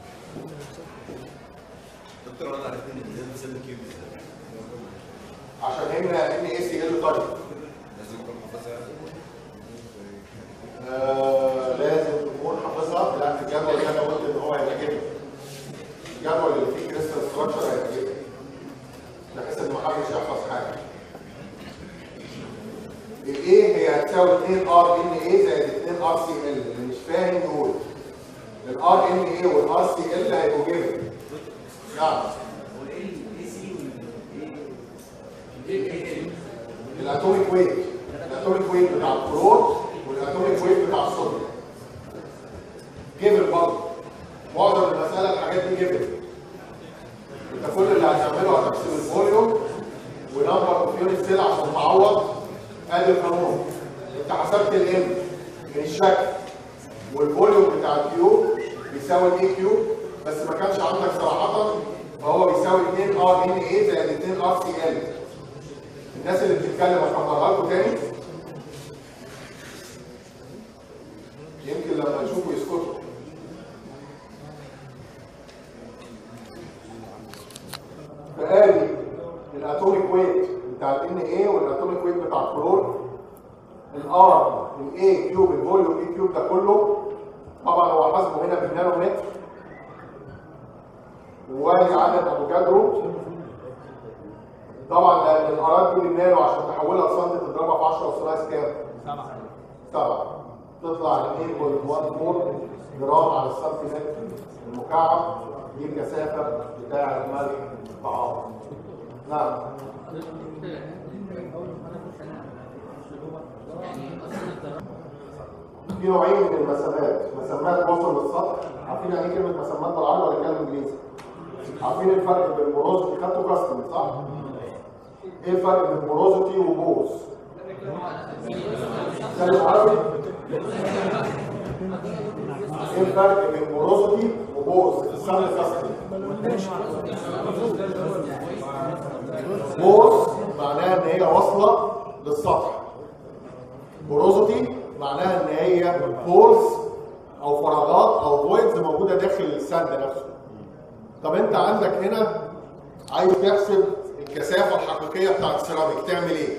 دكتور انا عرفت ان الانسان سيل كيوب ازاي عشان هنا ان اي سي ال طيب لازم يكون حافظها آه لازم تكون حافظها لا الجدول اللي انا قلت ان هو هيعجبك الجدول اللي فيه كريستال ستراكشر هيعجبك بحيث ان محدش يحفظ حاجه الايه هي هتساوي 2 ار ان اي زائد 2 ار سي ال اللي مش فاهم يقول الار ان اي والار سي ال هيبقوا جيفن نعم الاتوميك ويت الاتوميك ويت بتاع الكلور والاتوميك ويت بتاع الصوديوم جيفن برضه معظم المساله الحاجات دي جيفن انت كل اللي هتعمله هتحسب الفوليوم ونمبر اوف يونت سيل عشان تعوض ادي القانون انت حسبت الام من الشكل والفوليوم بتاع الكيوب بيساوي الاي كيوب بس ما كانش عندك صراحه فهو بيساوي 2 ار ان اي زائد 2 ار سي ال الناس اللي بتتكلم هكبرها لكم تاني يمكن لما يشوفوا يسكتوا فادي الاتوميك ويت بتاع ال اي والاتوميك ويت بتاع الكلور الار الاي كيوب الفوليوم اي كيوب ده كله طبعا هو حاسبه هنا بالنانومتر ووالي عدد افوكادرو طبعا لان الارات دي بالنانو عشان تحولها لسنتي تضربها في 10 وثلاث كام؟ سبعة سبعة تطلع 2.14 جرام على السنتيمتر المكعب دي الكثافة بتاع الملح الطعام نعم في نوعين من المسامات مسامات وصل للسطح عارفين يعني ايه كلمة مسامات بالعربي ولا كلام انجليزي؟ عارفين الفرق بين بوروزيتي خدتوا كاستم صح؟ ايه الفرق بين بوروزيتي وبوز؟ زي العربي ايه الفرق بين بوروزيتي وبوز؟ السن كاستم بوز معناها ان هي واصله للسطح بوروزيتي معناها ان هي بورز او فراغات او فويدز موجوده داخل السد نفسه طب انت عندك هنا عايز تحسب الكثافه الحقيقيه بتاعت السيراميك تعمل ايه؟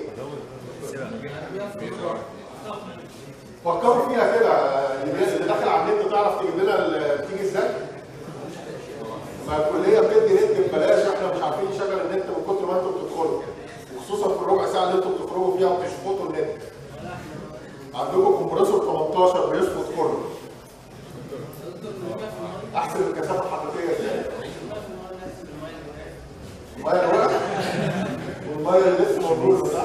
فكروا فيها كده اللي اللي داخل على النت تعرف تجيب لنا ال- بتيجي ازاي؟ ما الكليه بتدي نت ببلاش احنا مش عارفين نشغل النت من كتر ما انتوا بتدخلوا وخصوصا في الربع ساعه اللي انتوا بتخرجوا فيها وبتشفطوا النت عندكم كومبريسور 18 بيشفط كله احسب الكثافه الحقيقيه ازاي؟ الميه اللي وقعت والميه اللي لسه موجوده صح؟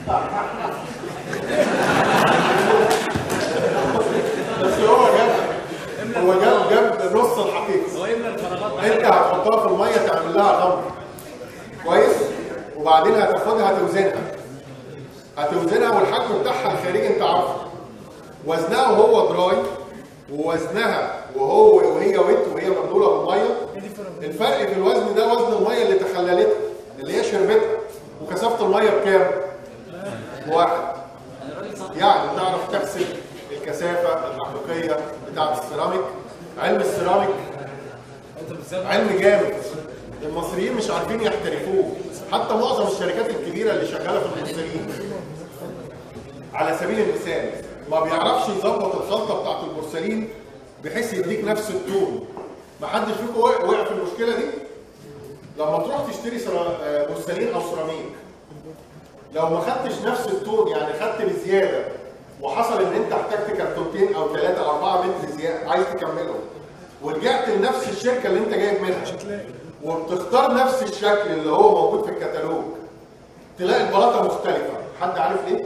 بس هو جاب هو جاب جاب نص الحقيقه هو يملى الفراغات انت هتحطها في الميه تعمل لها خمر كويس وبعدين هتاخدها توزنها هتوزنها والحجم بتاعها الخارجي انت عارفه وزنها وهو دراي ووزنها وهو وهي ويت وهي مبلوله بالميه الفرق في الوزن ده وزن الميه اللي تخللتها اللي هي شربتها وكثافه الميه بكام؟ بواحد يعني تعرف تحسب الكثافه الحقيقيه بتاعت السيراميك علم السيراميك علم جامد المصريين مش عارفين يحترفوه حتى معظم الشركات الكبيره اللي شغاله في البورسلين على سبيل المثال ما بيعرفش يظبط الخلطه بتاعت البورسلين بحيث يديك نفس التون ما حدش فيكم وقع وقع في المشكله دي لما تروح تشتري سرا- آه، بورسلين او سيراميك لو ما خدتش نفس التون يعني خدت بزياده وحصل ان انت احتجت كرتونتين او ثلاثه او اربعه متر زياده عايز تكملهم ورجعت لنفس الشركه اللي انت جايب منها وبتختار نفس الشكل اللي هو موجود في الكتالوج تلاقي البلاطه مختلفه حد عارف ليه؟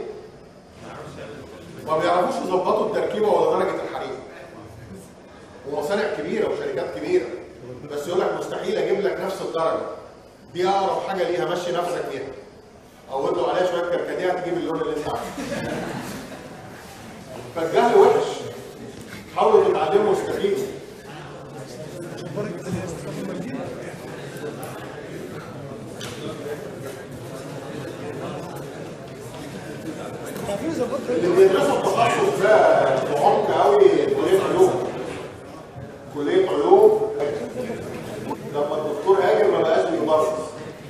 ما بيعرفوش يظبطوا التركيبه ولا درجه الحريق ومصانع كبيره وشركات كبيره بس يقول لك مستحيل اجيب لك نفس الدرجه دي اقرب حاجه ليها مشي نفسك بيها او ادوا عليها شويه كركديه هتجيب اللون اللي انت عايزه فالجهل وحش حاولوا تتعلموا واستفيدوا اللي بيدرسوا التخصص ده بعمق قوي كليه علوم كليه علوم لما الدكتور هاجر ما بقاش بيبصص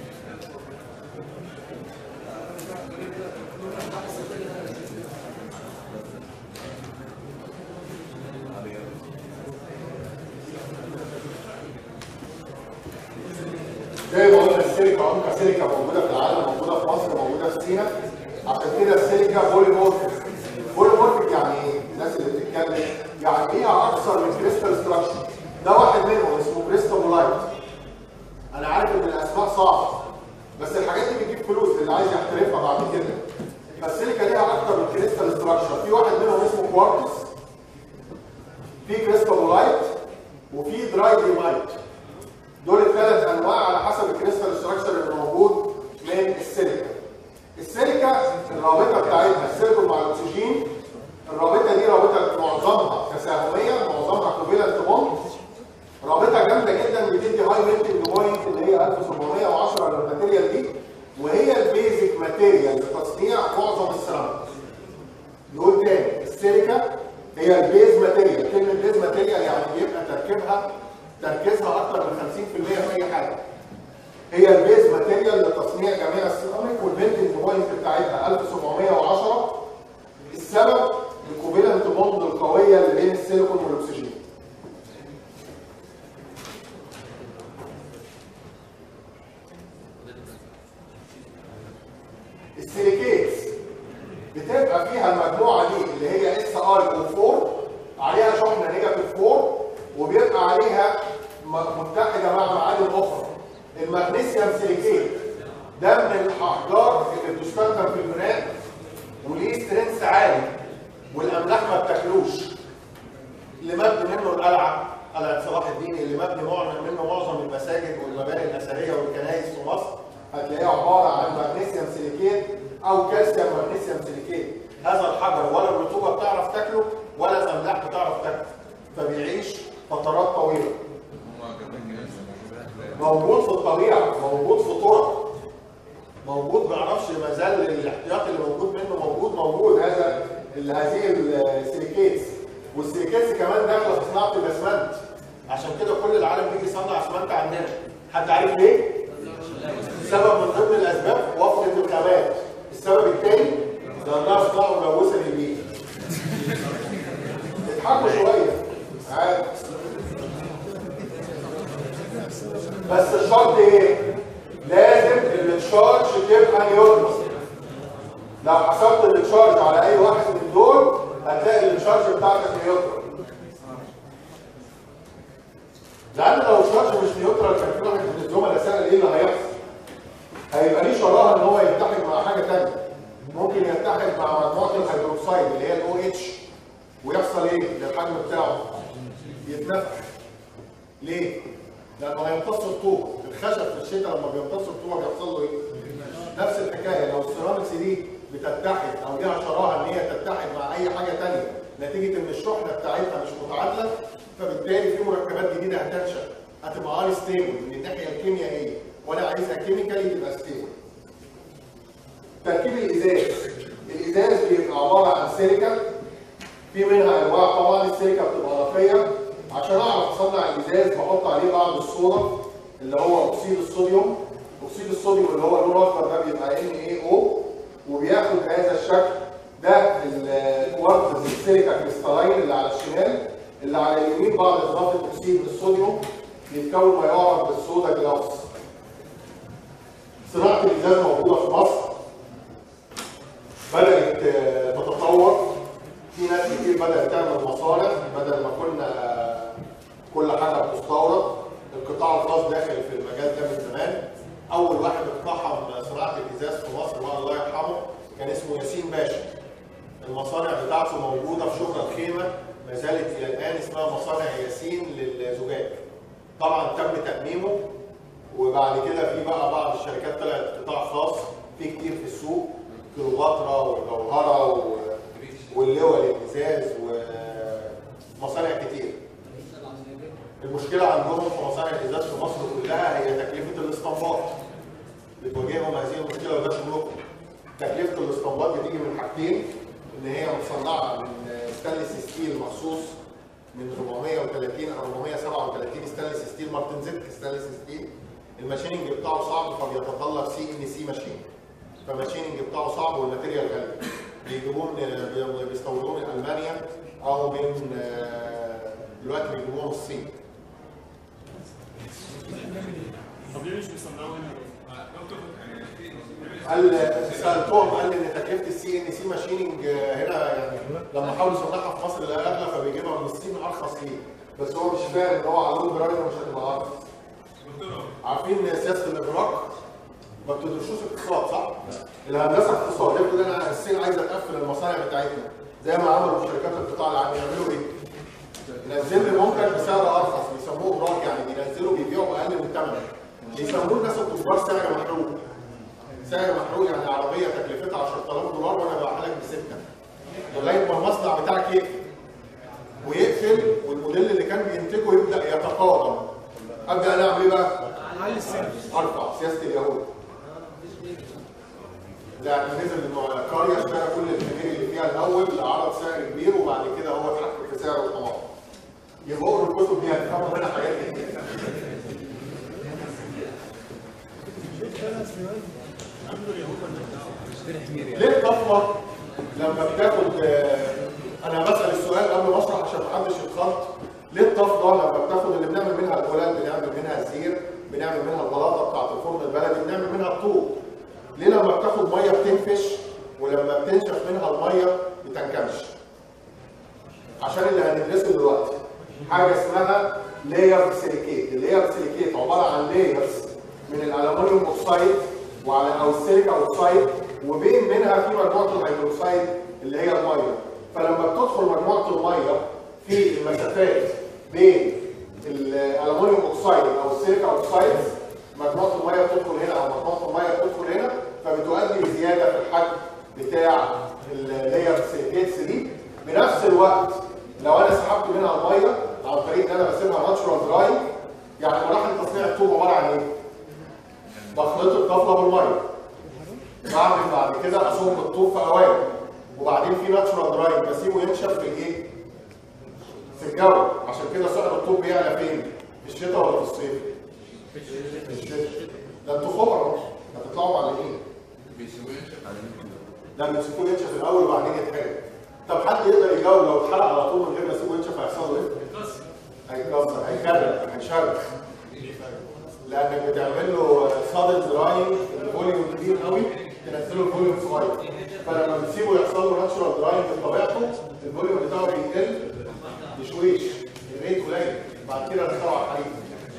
زي ما قلنا السيليكا عمق سيليكا موجوده في العالم موجوده في مصر موجوده في سينا عشان كده السيليكا بوليمورفيك بوليمورفيك يعني ايه؟ الناس اللي بتتكلم يعني ايه اكثر من كريستال ستراكشر ده واحد منهم اسمه كريستالولايت انا عارف ان الاسماء صعبه بس الحاجات دي بتجيب فلوس اللي عايز يحترفها بعد كده فالسيليكا ليها اكتر من كريستال ستراكشر في واحد منهم اسمه كوارتز في كريستالولايت وفي دراي ديمايت دول الثلاث انواع على حسب الكريستال ستراكشر اللي موجود من السيليكا السيليكا الرابطه بتاعتها السيليكون مع الاكسجين الرابطه دي رابطه معظمها تساهميه معظمها كوفيلنت بوند رابطه جامده جدا بتدي هاي ميلتنج بوينت اللي هي 1710 للماتيريال دي وهي البيزك ماتيريال لتصنيع معظم السيراميك نقول تاني السيليكا هي البيز ماتيريال كلمه بيز ماتيريال يعني بيبقى تركيبها تركيزها اكتر من 50% في اي حاجه هي البيز ماتيريال لتصنيع جميع السيراميك والميلتنج بوينت بتاعتها 1710 السبب الكوفيلنت بوند القويه اللي بين السيليكون والاكسجين السيليكيتس بتبقى فيها المجموعه دي اللي هي اس ار او 4 عليها شحنه نيجاتيف 4 وبيبقى عليها م- متحده مع معادن اخرى المغنيسيوم سيليكيت ده من الاحجار اللي بتستخدم في البناء وليه سترينث عالي والاملاح ما بتاكلوش اللي مبني منه القلعه قلعه صلاح الدين اللي مبني معظم منه معظم المساجد والمباني الاثريه والكنائس في مصر هتلاقيه عباره عن مغنيسيوم سيليكيت او كالسيوم مغنيسيوم سيليكيت هذا الحجر ولا الرطوبه بتعرف تاكله ولا الاملاح بتعرف تاكله فبيعيش فترات طويله موجود في الطبيعه موجود في طرق موجود ما اعرفش ما زال الاحتياط اللي موجود منه موجود موجود هذا ال- هذه السيليكيتس والسيليكيتس كمان داخله في صناعه الاسمنت عشان كده كل العالم بيجي يصنع اسمنت عندنا حد عارف ليه؟ سبب من ضمن الاسباب وفره الخامات السبب الثاني لانها صناعه ملوثه للبيئه اضحكوا شويه عادي بس الشرط ايه؟ لازم التشارج تبقى نيوترال لو حسبت التشارج على اي واحد من دول هتلاقي التشارج بتاعتك نيوترال لان لو الشارج مش نيوترال كان في واحد من الزملاء سال ايه اللي هيحصل هيبقى ليه شراهه ان هو يتحد مع حاجه ثانيه ممكن يتحد مع مجموعه الهيدروكسيد اللي هي الاو اتش ويحصل ايه للحجم بتاعه يتنفخ ليه لانه هيمتص الطوبه الخشب في الشتاء لما بيمتص الطوبه بيحصل له ايه نفس الحكايه لو السيراميكس دي بتتحد او ليها شراهه ان هي تتحد مع اي حاجه ثانيه نتيجه ان الشحنه بتاعتها مش متعادله فبالتالي في مركبات جديده هتنشا هتبقى ان ستيبل من الناحيه الكيميائيه وانا عايزها كيميكالي تبقى ستيبل تركيب الازاز الازاز بيبقى عباره عن سيليكا في منها انواع طبعا السيليكا بتبقى نقيه عشان اعرف اصنع الازاز بحط عليه بعض الصودا اللي هو اكسيد الصوديوم اكسيد الصوديوم اللي هو اللون الاخضر ده بيبقى ان اي او وبياخد هذا الشكل ده الكوارتز السيليكا كريستالاين اللي على الشمال اللي على اليمين بعد اضافه اكسيد الصوديوم بيتكون ما يعرف بالصودا جلاوس صناعه الازاز موجوده في مصر بدات آه، تتطور في ناس كتير بدات تعمل مصانع بدل ما كنا كل حاجه بتستورد القطاع الخاص داخل في المجال ده من زمان اول واحد اقتحم صناعه الازاز في مصر وهو الله يرحمه كان اسمه ياسين باشا المصانع بتاعته موجوده في شبرا الخيمه ما زالت الى الان اسمها مصانع ياسين للزجاج طبعا تم تاميمه وبعد كده في بقى بعض الشركات طلعت قطاع خاص في كتير في السوق كليوباترا والجوهره و- واللواء للازاز ومصانع كتير المشكله عندهم في مصانع الازاز في مصر كلها هي تكلفه الاستنباط بتواجههم هذه المشكله وده شغلكم تكلفه الاستنباط بتيجي من حاجتين ان هي مصنعه من ستانلس ستيل مخصوص من 430 او 437 ستانلس ستيل مارتن زيت ستانلس ستيل الماشيننج بتاعه صعب فبيتطلب سي ان سي ماشين فالماشيننج بتاعه صعب والماتيريال غالي بيجيبوه من بيستوردوه من المانيا او من آه، دلوقتي بيجيبوه من الصين طب ليه مش بيصنعوا هنا؟ دكتور قال سالتهم قال لي ان تكلفه السي ان سي ماشيننج هنا يعني لما حاولوا يصنعها في مصر لقى اغلى فبيجيبها من الصين ارخص ليه بس هو مش فاهم ان هو على لون برايم مش هتبقى ارخص عارفين سياسه الاغراق ما بتدرسوش اقتصاد صح؟ الهندسه اقتصاد يبدو ان انا الصين عايزه تقفل المصانع بتاعتنا زي ما عملوا في شركات القطاع العام يعملوا ايه؟ ينزل لي منتج بسعر ارخص بيسموه براك يعني بينزلوا بيبيعوا باقل من ثمنه بيسموه الناس التجار سعر محروق سعر محروق يعني عربيه تكلفتها 10000 دولار وانا ببيعها لك بسته لغايه ما المصنع بتاعك يقفل ويقفل والموديل اللي كان بينتجه يبدا يتقاضى ابدا انا اعمل ايه بقى؟ علي السعر ارفع سياسه اليهود لا نزل انه قريه اشترى كل الفجير اللي فيها الاول لعرض سعر كبير وبعد كده هو اتحكم في سعر الطماطم يبقوا الكتب دي هتفهموا منها حاجات كتير ليه الطفله لما بتاخد آه، انا بسال السؤال قبل ما اشرح عشان محدش يتخض ليه الطفله لما بتاخد اللي بنعمل منها الغلال بنعمل منها الزير بنعمل منها البلاطه بتاعت الفرن البلدي بنعمل منها الطوب ليه لما بتاخد ميه بتنفش ولما بتنشف منها الميه بتنكمش عشان اللي هندرسه دلوقتي حاجه اسمها لاير سيليكيت اللاير سيليكيت عباره عن لايرز من الالومنيوم اوكسايد وعلى او السيليكا اوكسايد وبين منها في مجموعه الهيدروكسايد اللي هي الميه فلما بتدخل مجموعه الميه في المسافات بين الالومنيوم اوكسايد او السيليكا اوكسايد مجموعه الميه بتدخل هنا او مجموعه الميه بتدخل هنا فبتؤدي لزياده في الحجم بتاع اللاير سيليكيتس دي بنفس الوقت لو انا سحبت منها الميه عن طريق ان انا بسيبها ناتشورال دراي يعني مراحل تصنيع الطوب عباره عن ايه؟ بخلط الطفله بالميه بعمل بعد كده اصب الطوب في قوالب وبعدين في ناتشورال دراي بسيبه ينشف في الايه؟ في الجو عشان كده سعر الطوب بيعلى فين؟ في الشتاء ولا في الصيف؟ في الشتاء ده انتوا خبراء هتطلعوا معلمين لا بيمسكوه ينشف الاول وبعدين يتحرق طب حد يقدر يجاوب لو اتحرق على طول من غير ما يسيبه ينشف هيحصل له ايه؟ هيتكسر هيكرر هيشرخ لانك بتعمل له صادد دراينج الفوليوم كبير قوي تنزله الفوليوم صغير فلما بتسيبه يحصل له ناتشورال دراينج بطبيعته الفوليوم بتاعه بيقل بشويش الريت قليل بعد كده نطلع على الحريق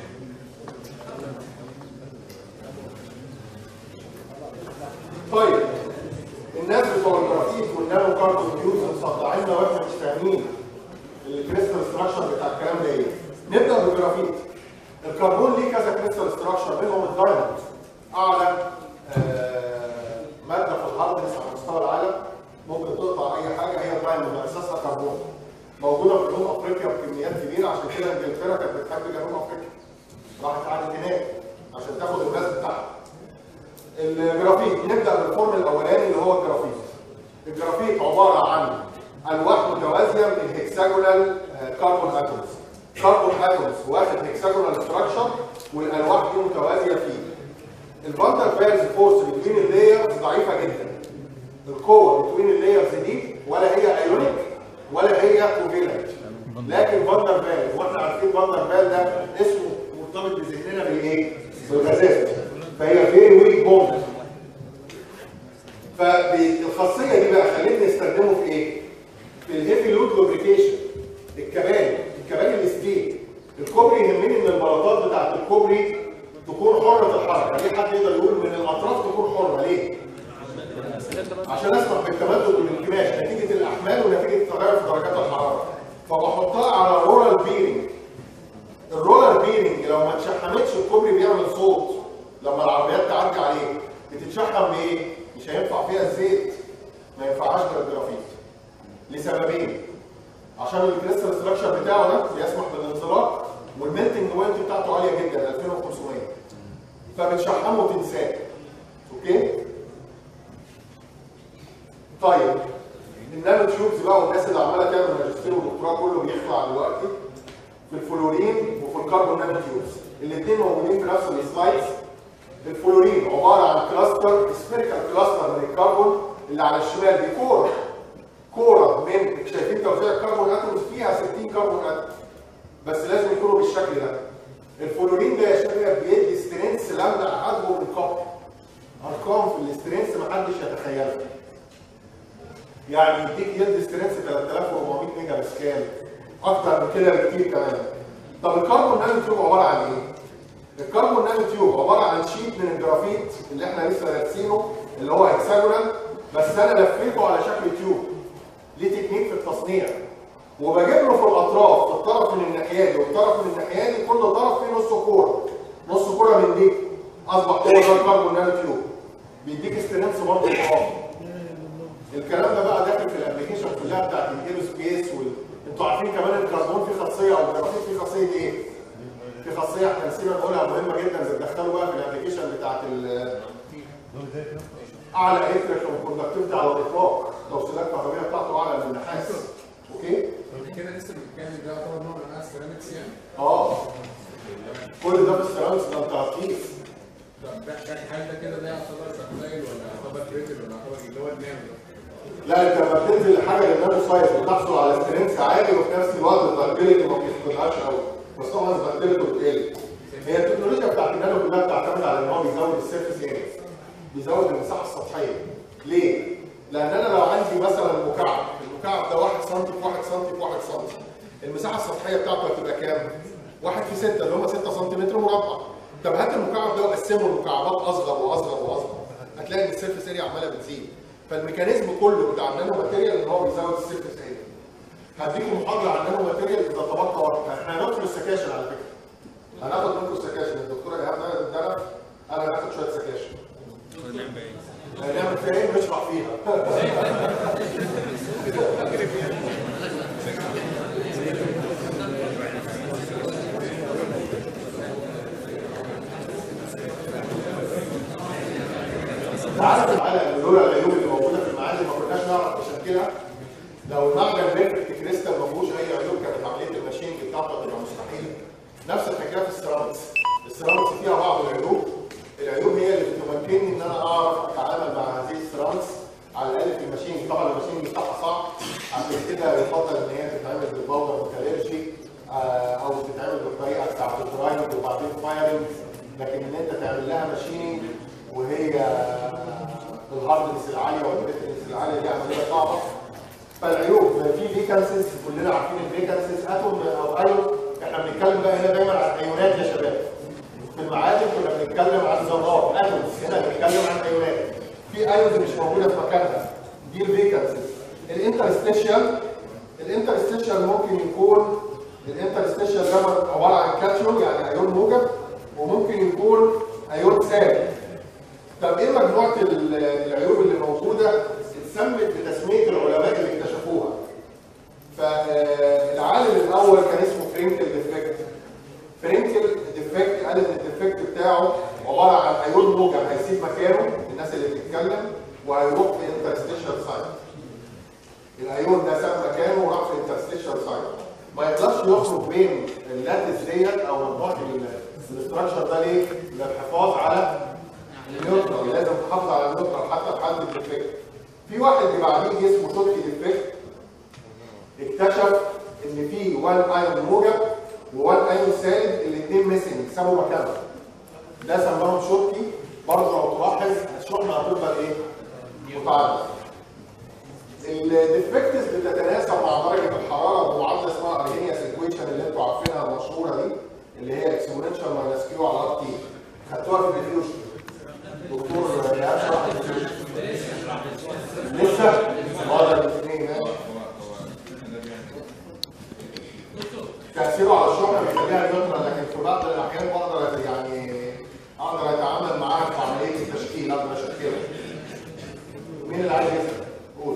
طيب الناس بتوع الجرافيك والنانو كاربون نيوز مصدعيننا واحنا مش فاهمين الكريستال ستراكشر بتاع الكلام ده ايه نبدا بالجرافيك الكربون ليه كذا كريستال ستراكشر منهم الدايموند اعلى آه، ماده في الهاردنس على مستوى العالم ممكن تقطع اي حاجه هي الدايموند اساسها كربون موجوده في جنوب افريقيا بكميات كبيره عشان كده انجلترا كانت بتحب جنوب افريقيا راحت قعدت هناك عشان تاخد الغاز بتاعها الجرافيك نبدا بالفورم الاولاني اللي هو الجرافيك الجرافيك عباره عن الواح متوازيه من الهكساجونال كاربون اتومز كاربون اتومز واخد هكساجونال ستراكشر والالواح دي متوازيه فيه الفاندر فيرز فورس بين اللايرز ضعيفه جدا القوه بين اللايرز دي ولا هي ايونيك ولا هي كوفيلنت لكن فاندر فال واحنا عارفين فاندر فال ده اسمه مرتبط بذهننا بالايه؟ بالغازات فهي فيري ويك بوند فالخاصيه دي بقى خلينا نستخدمه في ايه؟ في الهيفي لود لوبريكيشن الكباري الكباري الستيل الكوبري يهمني ان البلاطات بتاعت الكوبري تكون حره الحركه ليه حد يقدر يقول من الاطراف تكون حره ليه؟ عشان اسمح بالتمدد والانكماش نتيجه الاحمال ونتيجه التغير في درجات الحراره فبحطها على رولر بيرنج الرولر بيرنج لو ما اتشحمتش الكوبري بيعمل صوت لما العربيات تعدي عليه بتتشحم بايه؟ مش هينفع فيها الزيت ما ينفعهاش بالجرافيت لسببين عشان الكريستال ستراكشر بتاعه ده بيسمح بالانزلاق والميلتنج بوينت بتاعته عاليه جدا 2500 فبتشحمه وتنساه اوكي؟ طيب النانو تيوبز بقى والناس اللي عماله تعمل ماجستير ودكتوراه كله بيخلع دلوقتي في الفلورين وفي الكربون نانو تيوبز الاثنين موجودين في نفس السلايدز الفلورين عباره عن كلاستر سفيريكال كلاستر من الكربون اللي على الشمال دي كوره كوره من شايفين توزيع الكربون اتومز فيها 60 كربون اتوم بس لازم يكونوا بالشكل ده الفلورين ده يا شباب بيدي سترينث لمع حجمه من الكوب ارقام في الاسترينث ما حدش يتخيلها يعني يديك يد سترينث 3400 ميجا باسكال اكتر من كده بكتير كمان طب الكربون نانو تيوب عباره عن ايه؟ الكربون نانو تيوب عباره عن شيت من الجرافيت اللي احنا لسه دارسينه اللي هو هكساجونال بس انا لفيته على شكل تيوب ليه تكنيك في التصنيع وبجيب له في الاطراف الطرف من الناحيه دي والطرف من الناحيه دي كل طرف فيه نص كوره نص كوره من دي اصبح هو ده الكربون نانو تيوب بيديك سترينث برضه اضافي الكلام ده بقى داخل في الابلكيشن كلها بتاعت الايرو سبيس وال... انتوا عارفين كمان الكربون فيه خاصيه او الجرافيت فيه خاصيه ايه؟ في خاصيه احنا نسينا نقولها مهمه جدا بتدخلوا بقى في الابلكيشن بتاعت ال اعلى الكتريك كوندكتيفيتي على الاطلاق توصيلات الكهربائيه بتاعته اعلى من النحاس اوكي؟ كده لسه بنتكلم ده يعتبر نوع من انواع السيراميكس يعني اه كل ده في السيرامكس ده انت هتقيس طب ده ده هل ده كده ده يعتبر سبلايل ولا يعتبر كريتل ولا يعتبر اللي هو النام ده؟ لا انت لما بتنزل لحاجه للنانو سايز بتحصل على سترينث عالي وفي نفس الوقت الفالبيلتي ما بتفقدهاش قوي بس طبعا الفالبيلتي بتقل هي التكنولوجيا بتاعت النانو كلها بتعتمد على ان هو بيزود السيرفيس اريا بيزود المساحه السطحيه ليه؟ لان انا لو عندي مثلا مكعب المكعب ده 1 سم في 1 سم في 1 سم المساحه السطحيه بتاعته هتبقى كام؟ 1 في 6 اللي هم 6 سم مربع طب هات المكعب ده وقسمه لمكعبات اصغر واصغر واصغر هتلاقي ان السيرفيس اريا عماله بتزيد فالميكانيزم كله بتاع النانو ماتيريال ان هو بيزود السيرفيس اريا هديكم محاضره عن النانو ماتيريال اذا تبقى وقت احنا هندخل السكاشن على فكره هناخد منكم السكاشن الدكتوره ايهاب ناخد الدرس انا هاخد شويه سكاشن هنعمل فيها ايه نشرح فيها تعرف على لولا العيوب اللي موجوده في المعادن ما كناش نعرف نشكلها لو المعدن بيرفكت كريستال ما فيهوش اي عيوب كانت عمليه الماشين بتاعته تبقى مستحيله نفس الحكايه في السيرامكس السيرامكس فيها بعض العيوب العيوب هي اللي بتمكنني ان انا اعرف اتعامل مع هذه السيرامكس على الاقل في الماشين طبعا الماشين بتاعها صعب عشان كده يفضل ان هي تتعمل بالباور ميتالرجي او تتعمل بالطريقه بتاعت الدراينج وبعدين فايرنج لكن ان انت تعمل لها ماشيننج وهي الهاردنس العاليه والبريتنس العاليه دي عمليه صعبه فالعيوب في فيكانسيز كلنا عارفين الفيكانسيز اتوم او ايون احنا بنتكلم بقى هنا دايما عن ايونات يا شباب في المعادن كنا بنتكلم عن ذرات اتومز هنا بنتكلم عن ايونات في ايونز مش موجوده في مكانها دي الفيكانسيز الانترستيشال الانترستيشال ممكن يكون الانترستيشال ده عباره عن كاتيون يعني ايون موجب وممكن يكون ايون سالب طب ايه مجموعه ال- العيوب اللي موجوده اتسمت بتسميه العلماء اللي اكتشفوها فالعالم الاول كان اسمه فرينكل ديفكت فرينكل ديفكت قال ان الديفكت بتاعه عباره عن ايون موجب هيسيب مكانه الناس اللي بتتكلم وهيروح في انترستيشال سايت الايون ده ساب مكانه وراح في انترستيشال سايت ما يقدرش يخرج بين اللاتس ديت او مجموعه الاستراكشر ده ليه؟ للحفاظ على النيوترال لازم تحافظ على النيوترال حتى في حاله الديفكت في واحد بعديه اسمه شوتكي ديفكت اكتشف ان في وان ايون موجب ووان ايون سالب الاثنين ميسنج سابوا مكانهم ده سماهم شوتكي برضه لو تلاحظ الشحنه هتفضل ايه؟ متعادله الديفكتس بتتناسب مع درجه الحراره بمعادله اسمها ارهينياس ايكويشن اللي انتوا عارفينها المشهوره دي اللي هي اكسبوننشال ماينس كيو على ار تي خدتوها في الديفيوجن دكتور ايهاب شرح الديفيوجن لسه اه ده الاثنين تاثيره على الشحنه بيخليها نيوترال لكن في بعض الاحيان بقدر أت- يعني اقدر اتعامل معاها في عمليه التشكيل اقدر اشكلها مين اللي عايز يسال؟ قول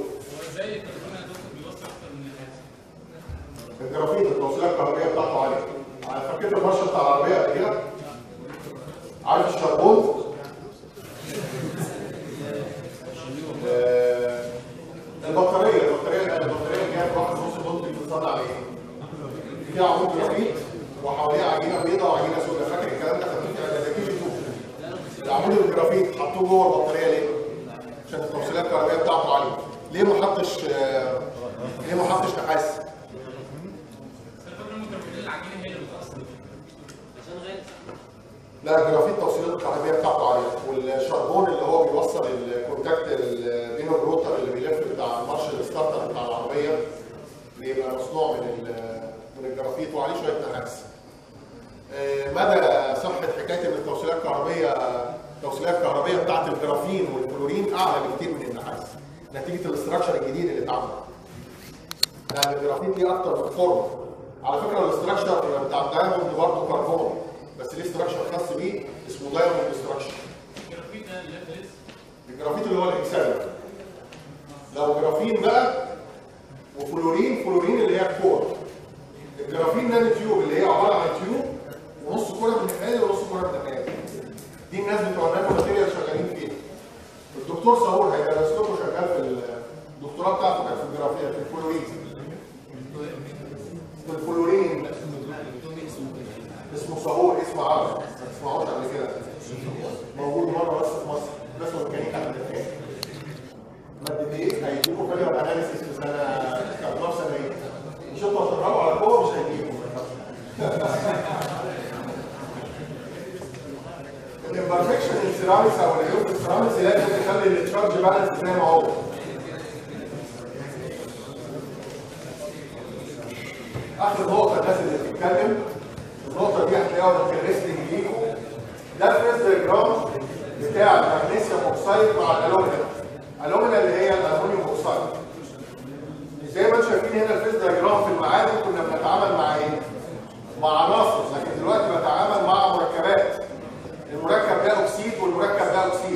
الجرافيت التوصيلات الكهربائيه بتاعته عاليه على فكره المارش بتاع العربيه قبل كده عارف الشربون آه، البطاريه البطاريه البطاريه اللي هي واحد ونص طن دي بتتصنع على ايه؟ فيها عمود جرافيت وحواليها عجينه بيضاء وعجينه سوداء فاكر الكلام ده خدتوه في اعداديه العمود الجرافيت حطوه جوه البطاريه ليه؟ عشان التوصيلات الكهربائيه بتاعته عاليه ليه ما حطش آه، ليه ما حطش نحاس؟ لا الجرافيت توصيلات الكهربائيه بتاعته عاليه والشربون اللي هو بيوصل الكونتاكت ال- بين الروتر اللي بيلف بتاع المارش الستارتر بتاع العربيه بيبقى مصنوع من ال- من الجرافيت وعليه شويه نحاس. آه، مدى صحه حكايه التوصيلات الكهربيه التوصيلات الكهربيه بتاعت الجرافين والكلورين اعلى بكتير من النحاس نتيجه الاستراكشر الجديد اللي اتعمل لان الجرافين ليه اكتر من فورم على فكره الاستراكشر بتاع الدايموند برضه كربون بس ليه استراكشر خاص بيه اسمه دايموند استراكشر الجرافيت اللي هو الاكسلر لو جرافين بقى وفلورين فلورين اللي هي الكور الجرافين نانو تيوب اللي هي عباره عن تيوب ونص كوره من الناحيه ونص كوره من الناحيه دي الناس بتوع النانو ماتيريال شغالين فيها الدكتور صابور هيدرس لكم شغال في الدكتوراه بتاعته كانت في الجرافيه في الفلورين في الفلورين اسمه صابور اسمه عربي ما تسمعوش قبل كده موجود مره بس في مصر بس ميكانيكا هندسيه مادة ايه؟ هيجيبوا فاليوم اناليسيس في سنة كانوا في سنة ايه؟ مش انتوا هتتفرجوا على قوة مش هيجيبوا الامبرفكشن السيراميكس او العيوب في السيراميكس لازم تخلي التشارج بالانس زي ما هو اخر نقطة الناس اللي بتتكلم النقطة دي هتلاقوها في الريستنج ليكو ده الفيز ديجرام بتاع المغنيسيوم اوكسايد مع الالومنيوم الالومنيوم اللي هي الالومنيوم اوكسايد زي ما انتم شايفين هنا الفيز ديجرام في المعادن كنا بنتعامل مع ايه؟ مع عناصر لكن دلوقتي بتعامل مع مركبات المركب ده اكسيد والمركب ده اكسيد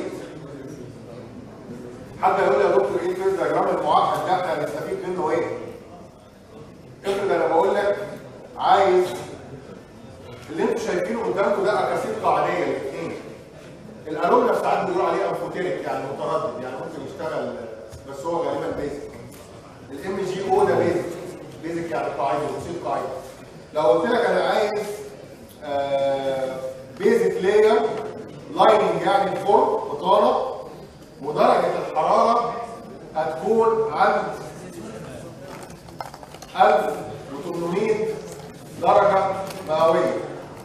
حد يقول لي يا دكتور ايه الفيز ديجرام الموحد ده احنا هنستفيد منه ايه؟ افرض انا بقول لك عايز اللي انتوا شايفينه قدامكم ده اكاسيد قاعديه الاثنين الالومنا ساعات بيقولوا عليه انفوتيريك يعني متردد يعني ممكن يشتغل بس هو غالبا بيزك الام جي او ده بيزك بيزك يعني قاعده وسيل قاعده لو قلت لك انا عايز بيزك لاير لايننج يعني فوق بطانه ودرجه الحراره هتكون عند 1800 درجه مئويه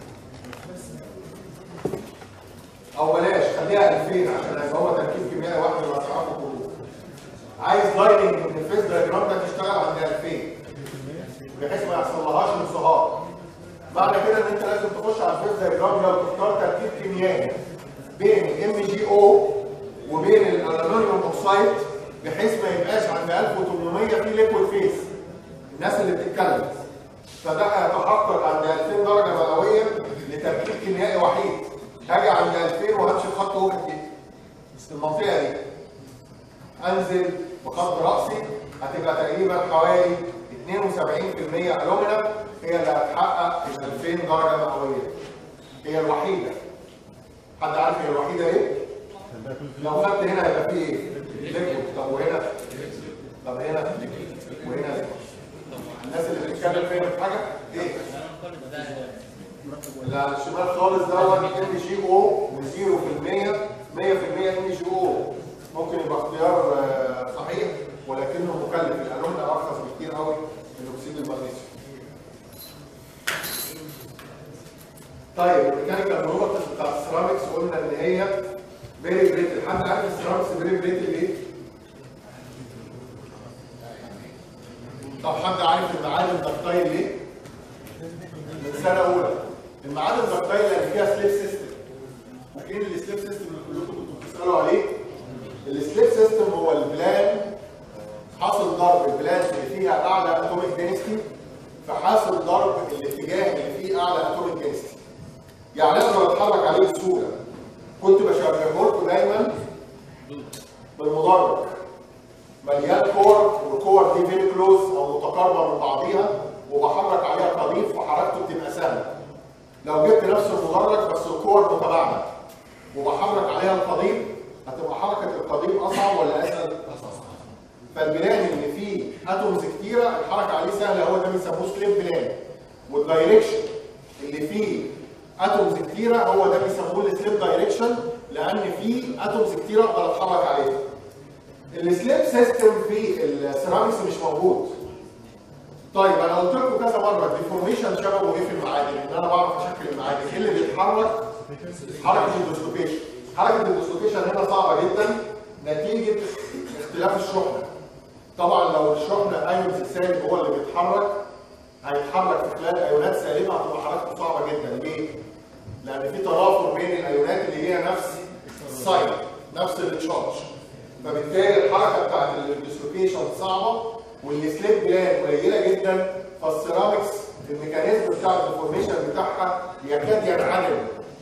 او بلاش خليها 2000 عشان يبقى هو تركيب كيميائي واحد اللي هتعرفه كله عايز لايننج من الفيز دايجرام ده تشتغل عند 2000 بحيث ما يحصلهاش انصهار معنى كده ان انت لازم تخش على الفيز دايجرام لو تختار تركيب كيميائي بين الام جي او وبين الالومنيوم اوكسايد بحيث ما يبقاش عند 1800 في ليكويد فيس الناس اللي بتتكلم فده هيتحقق عند 2000 درجه مئويه لتركيب كيميائي وحيد هاجي عند 2000 وهمشي بخط وجه كده في المنطقه دي انزل بخط راسي هتبقى تقريبا حوالي 72% الومنيوم هي اللي هتحقق ال 2000 درجه مئويه هي الوحيده حد عارف هي الوحيده ايه؟ لو خدت هنا هيبقى فيه ايه؟ ليكويد طب وهنا؟ طب هنا؟ وهنا ليكويد الناس اللي بتتكلم فين في حاجه؟ ايه؟ لا الشمال خالص دوت ام جي او 0% 100% ام جي او ممكن يبقى اختيار آه، صحيح ولكنه مكلف الالومنا ارخص بكتير قوي من اكسيد المغنيسيوم. طيب الميكانيكال بروبرتيز بتاع السيراميكس قلنا ان هي فيري بريتل حد عارف السيراميكس فيري بريتل ليه؟ طب حد عارف المعادن دكتايل ليه؟ من سنه اولى المعادن دكتايل اللي فيها سليب سيستم فاكرين السليب سيستم اللي كلكم كنتوا بتسالوا عليه؟ السليب سيستم هو البلان حاصل ضرب البلان اللي فيها اعلى اتوميك دينستي فحاصل ضرب الاتجاه اللي فيه اعلى اتوميك دينستي يعني اقدر اتحرك عليه بسهوله كنت بشبهه لكم دايما بالمدرج مليان كور والكور دي فيري كلوز او متقاربه من بعضيها وبحرك عليها قضيب فحركته بتبقى سهله لو جبت نفس المدرج بس الكور متباعده وبحرك عليها القضيب هتبقى حركه القضيب اصعب ولا اسهل؟ فالبلان اللي فيه اتومز كتيره الحركه عليه سهله هو ده بنسموه سليب بلان والدايركشن اللي فيه اتومز كتيره هو ده بيسموه السليب دايركشن لان فيه اتومز كتيره اقدر اتحرك عليها السليب سيستم في السيراميكس مش موجود طيب انا قلت لكم كذا مره الديفورميشن شبهه ايه في المعادن ان انا بعرف اشكل المعادن ايه اللي بيتحرك حركه الديسلوكيشن حركه الديسلوكيشن هنا صعبه جدا نتيجه اختلاف الشحنه طبعا لو الشحنه ايونز السالب هو اللي بيتحرك هيتحرك في خلال ايونات سالبه هتبقى حركته صعبه جدا ليه؟ لان في ترافق بين الايونات اللي هي نفس الساين نفس التشارج فبالتالي الحركه بتاعت الديسلوكيشن صعبه والسليب بلان قليله جدا فالسيرامكس الميكانيزم بتاع الديفورميشن بتاعها يكاد ينعدم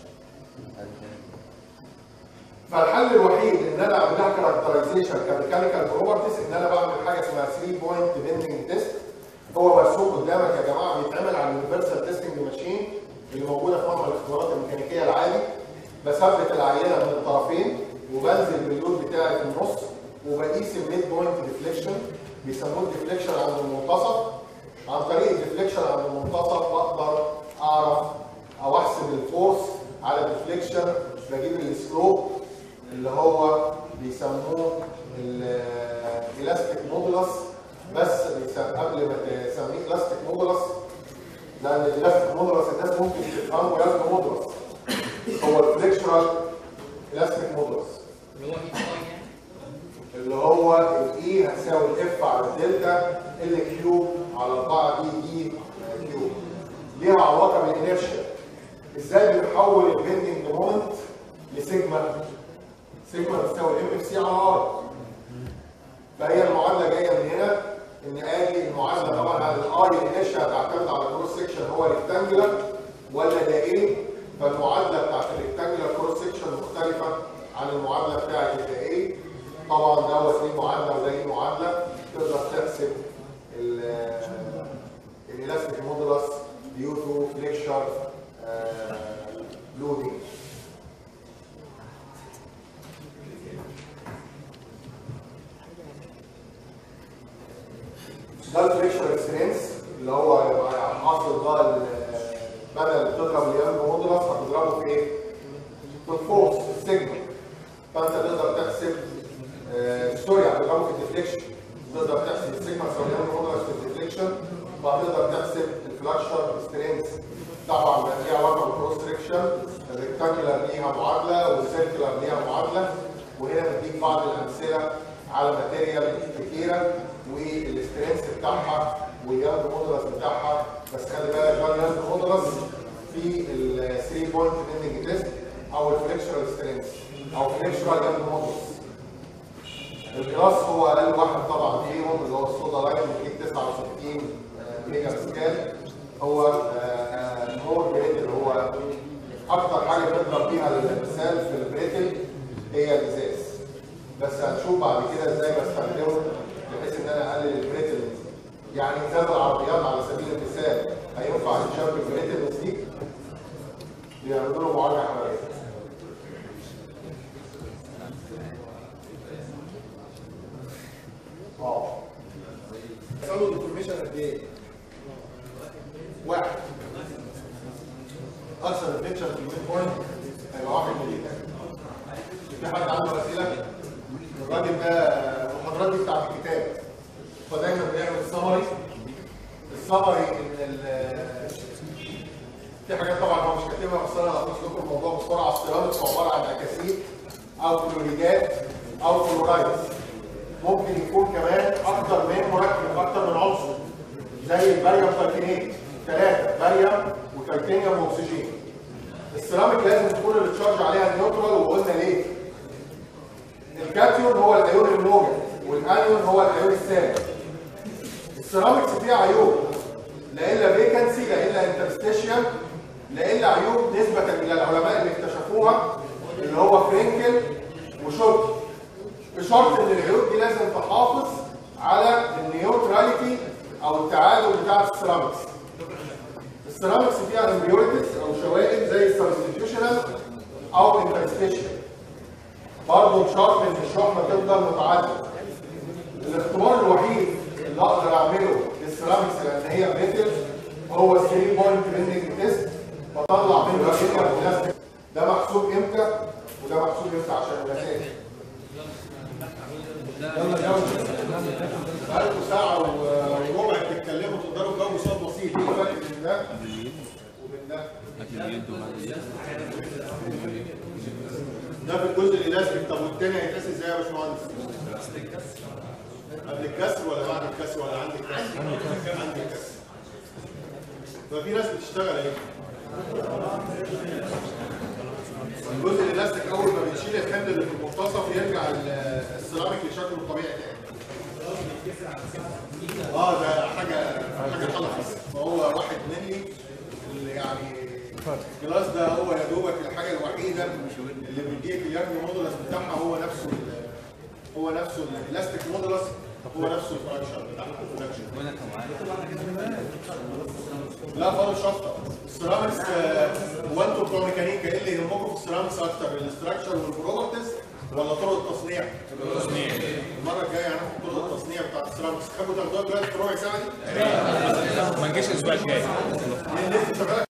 فالحل الوحيد ان انا اعمل لها كاركترايزيشن كميكانيكال بروبرتيز ان انا بعمل حاجه اسمها 3 بوينت بيندنج تيست هو مرسوم قدامك يا جماعه بيتعمل على اليونيفرسال تيستنج ماشين اللي موجوده في معمل الاختبارات الميكانيكيه العادي بثبت العينه من الطرفين وبنزل باللود بتاعي في النص وبقيس الميد بوينت ديفليكشن بيسموه الديفليكشن عند المنتصف عن طريق الديفليكشن عند المنتصف بقدر اعرف او احسب الفورس على الديفليكشن بجيب السلوب اللي هو بيسموه الالاستيك مودولس بس بيسم- قبل ما تسميه الاستيك مودولس لان الالاستيك مودولس الناس ممكن تفهمه يلقى مودولس هو الفليكشرال الاستيك مودولس اللي هو اي اي يعني اللي هو الاي هتساوي الاف على الدلتا ال كيوب على 4 دي دي كيوب ليها علاقه بالانيرشيا ازاي بنحول البندنج مومنت لسيجما سيجما بتساوي ام اف سي على ار فهي المعادله جايه من هنا ان ادي المعادله طبعا على الاي الانيرشيا هتعتمد على الكروس سكشن هو ريكتانجلر ولا دائري فالمعادله بتاعت الريكتانجلر كروس سكشن مختلفه عن المعادله بتاعت الدائري طبعا دوت ليه معادله وده ليه معادله تقدر تحسب الالاستيك مودولس ديو تو فليكشر لودنج ده الفريكشن اكسبيرينس اللي هو يبقى حاصل ده ال- بدل تضرب اليانج مودولس هتضربه في ايه؟ في الفورس في السيجما فانت تقدر تحسب آه، سوري هتضربه في الديفليكشن تقدر تحسب السيجما تساوي اليانج مودولس في الديفليكشن وهتقدر تحسب الفلاكشر سترينث طبعا ده ليه علاقه بالكروس سكشن الريكتانجلر ليها معادله والسيركلر ليها معادله وهنا بديك بعض الامثله على ماتيريال كتيره والسترينث بتاعها واليانج مودولس بتاعها بس خلي بالك بقى اليانج مودولس في ال 3 بوينت بيندنج تيست او الفليكشرال سترينث او فليكشرال يانج مودولس الكلاس هو اقل واحد طبعا فيهم اللي هو الصودا لاين بيديك 69 ميجا باسكال هو مور بريتل هو اكتر حاجه بنضرب بيها المثال في البريتل هي الازاز بس هنشوف بعد كده ازاي بستخدمه بحيث ان انا اقلل البريتل يعني ازاز العربيات على سبيل المثال هينفع يتشرب البريتل دي بيعملوا له معالجه حراريه اه يحصلوا ديفورميشن قد ايه؟ واحد اكثر الفيكشن في الميد بوينت هيبقى واحد مليون في حد عنده اسئله؟ الراجل ده المحاضرات دي بتاعت الكتاب فدايما بيعمل سمري السمري ان ال- في حاجات طبعا هو مش كاتبها بس انا هخلص لكم الموضوع بسرعه السيراميكس عباره عن اكاسيد او كلوريدات او فلورايدز ممكن يكون كمان اكتر من مركب اكتر من عنصر زي الباريوم تايتانيت ثلاثه باريوم وتيتانيوم واكسجين السيراميك لازم تكون التشارج عليها نيوترال وقلنا ليه الكاتيون هو الايون الموجب والانيون هو الايون السالب السيراميكس فيها عيوب لا الا فيكنسي لا الا انترستيشن لا الا عيوب نسبه الى العلماء اللي اكتشفوها اللي هو فرينكل وشوت بشرط ان العيوب دي لازم تحافظ على النيوتراليتي او التعادل بتاع السيراميكس السيراميكس فيها امبيوريتيز او شوائب زي السبستيوشنال او انترستيشن برضه بشرط ان الشحنه تفضل متعادله الاختبار الوحيد اللي اقدر اعمله للسيراميكس لان هي بريتل هو 3 بوينت بيندنج تيست بطلع منه اريا بلاستيك ده محسوب امتى وده محسوب امتى عشان المسائل يلا يلا بقالكم ساعة وربع بتتكلموا تقدروا تجاوبوا سؤال بسيط ايه الفرق بين ده وبين ده؟ ده في الجزء الالاستيك طب والتاني هيتقاس ازاي يا باشمهندس؟ قبل الكسر ولا بعد الكسر ولا عند الكسر؟ عند الكسر ففي ناس بتشتغل اهي الجزء الالاستيك اول ما بيشيل الحمل اللي في المنتصف يرجع ال- السيراميك لشكله الطبيعي تاني اه ده حاجه حاجه خلاص فهو واحد مني اللي يعني الجلاس ده هو يا دوبك الحاجه الوحيده اللي بيديك اليانج مودولس بتاعها هو نفسه ال- هو نفسه الالاستيك مودولس هو نفسه الفراكشر بتاعها الفراكشر لا خالص شطه السيرامكس آه، هو انتوا بتوع ميكانيكا ايه اللي يهمكم في السيرامكس اكتر الاستراكشر والبروبرتيز ولا طرق التصنيع؟ التصنيع المره الجايه هناخد طرق التصنيع بتاعت السيرامكس تحبوا تاخدوها دلوقتي في ربع ساعه دي؟ ما نجيش الاسبوع الجاي ليه لسه شغاله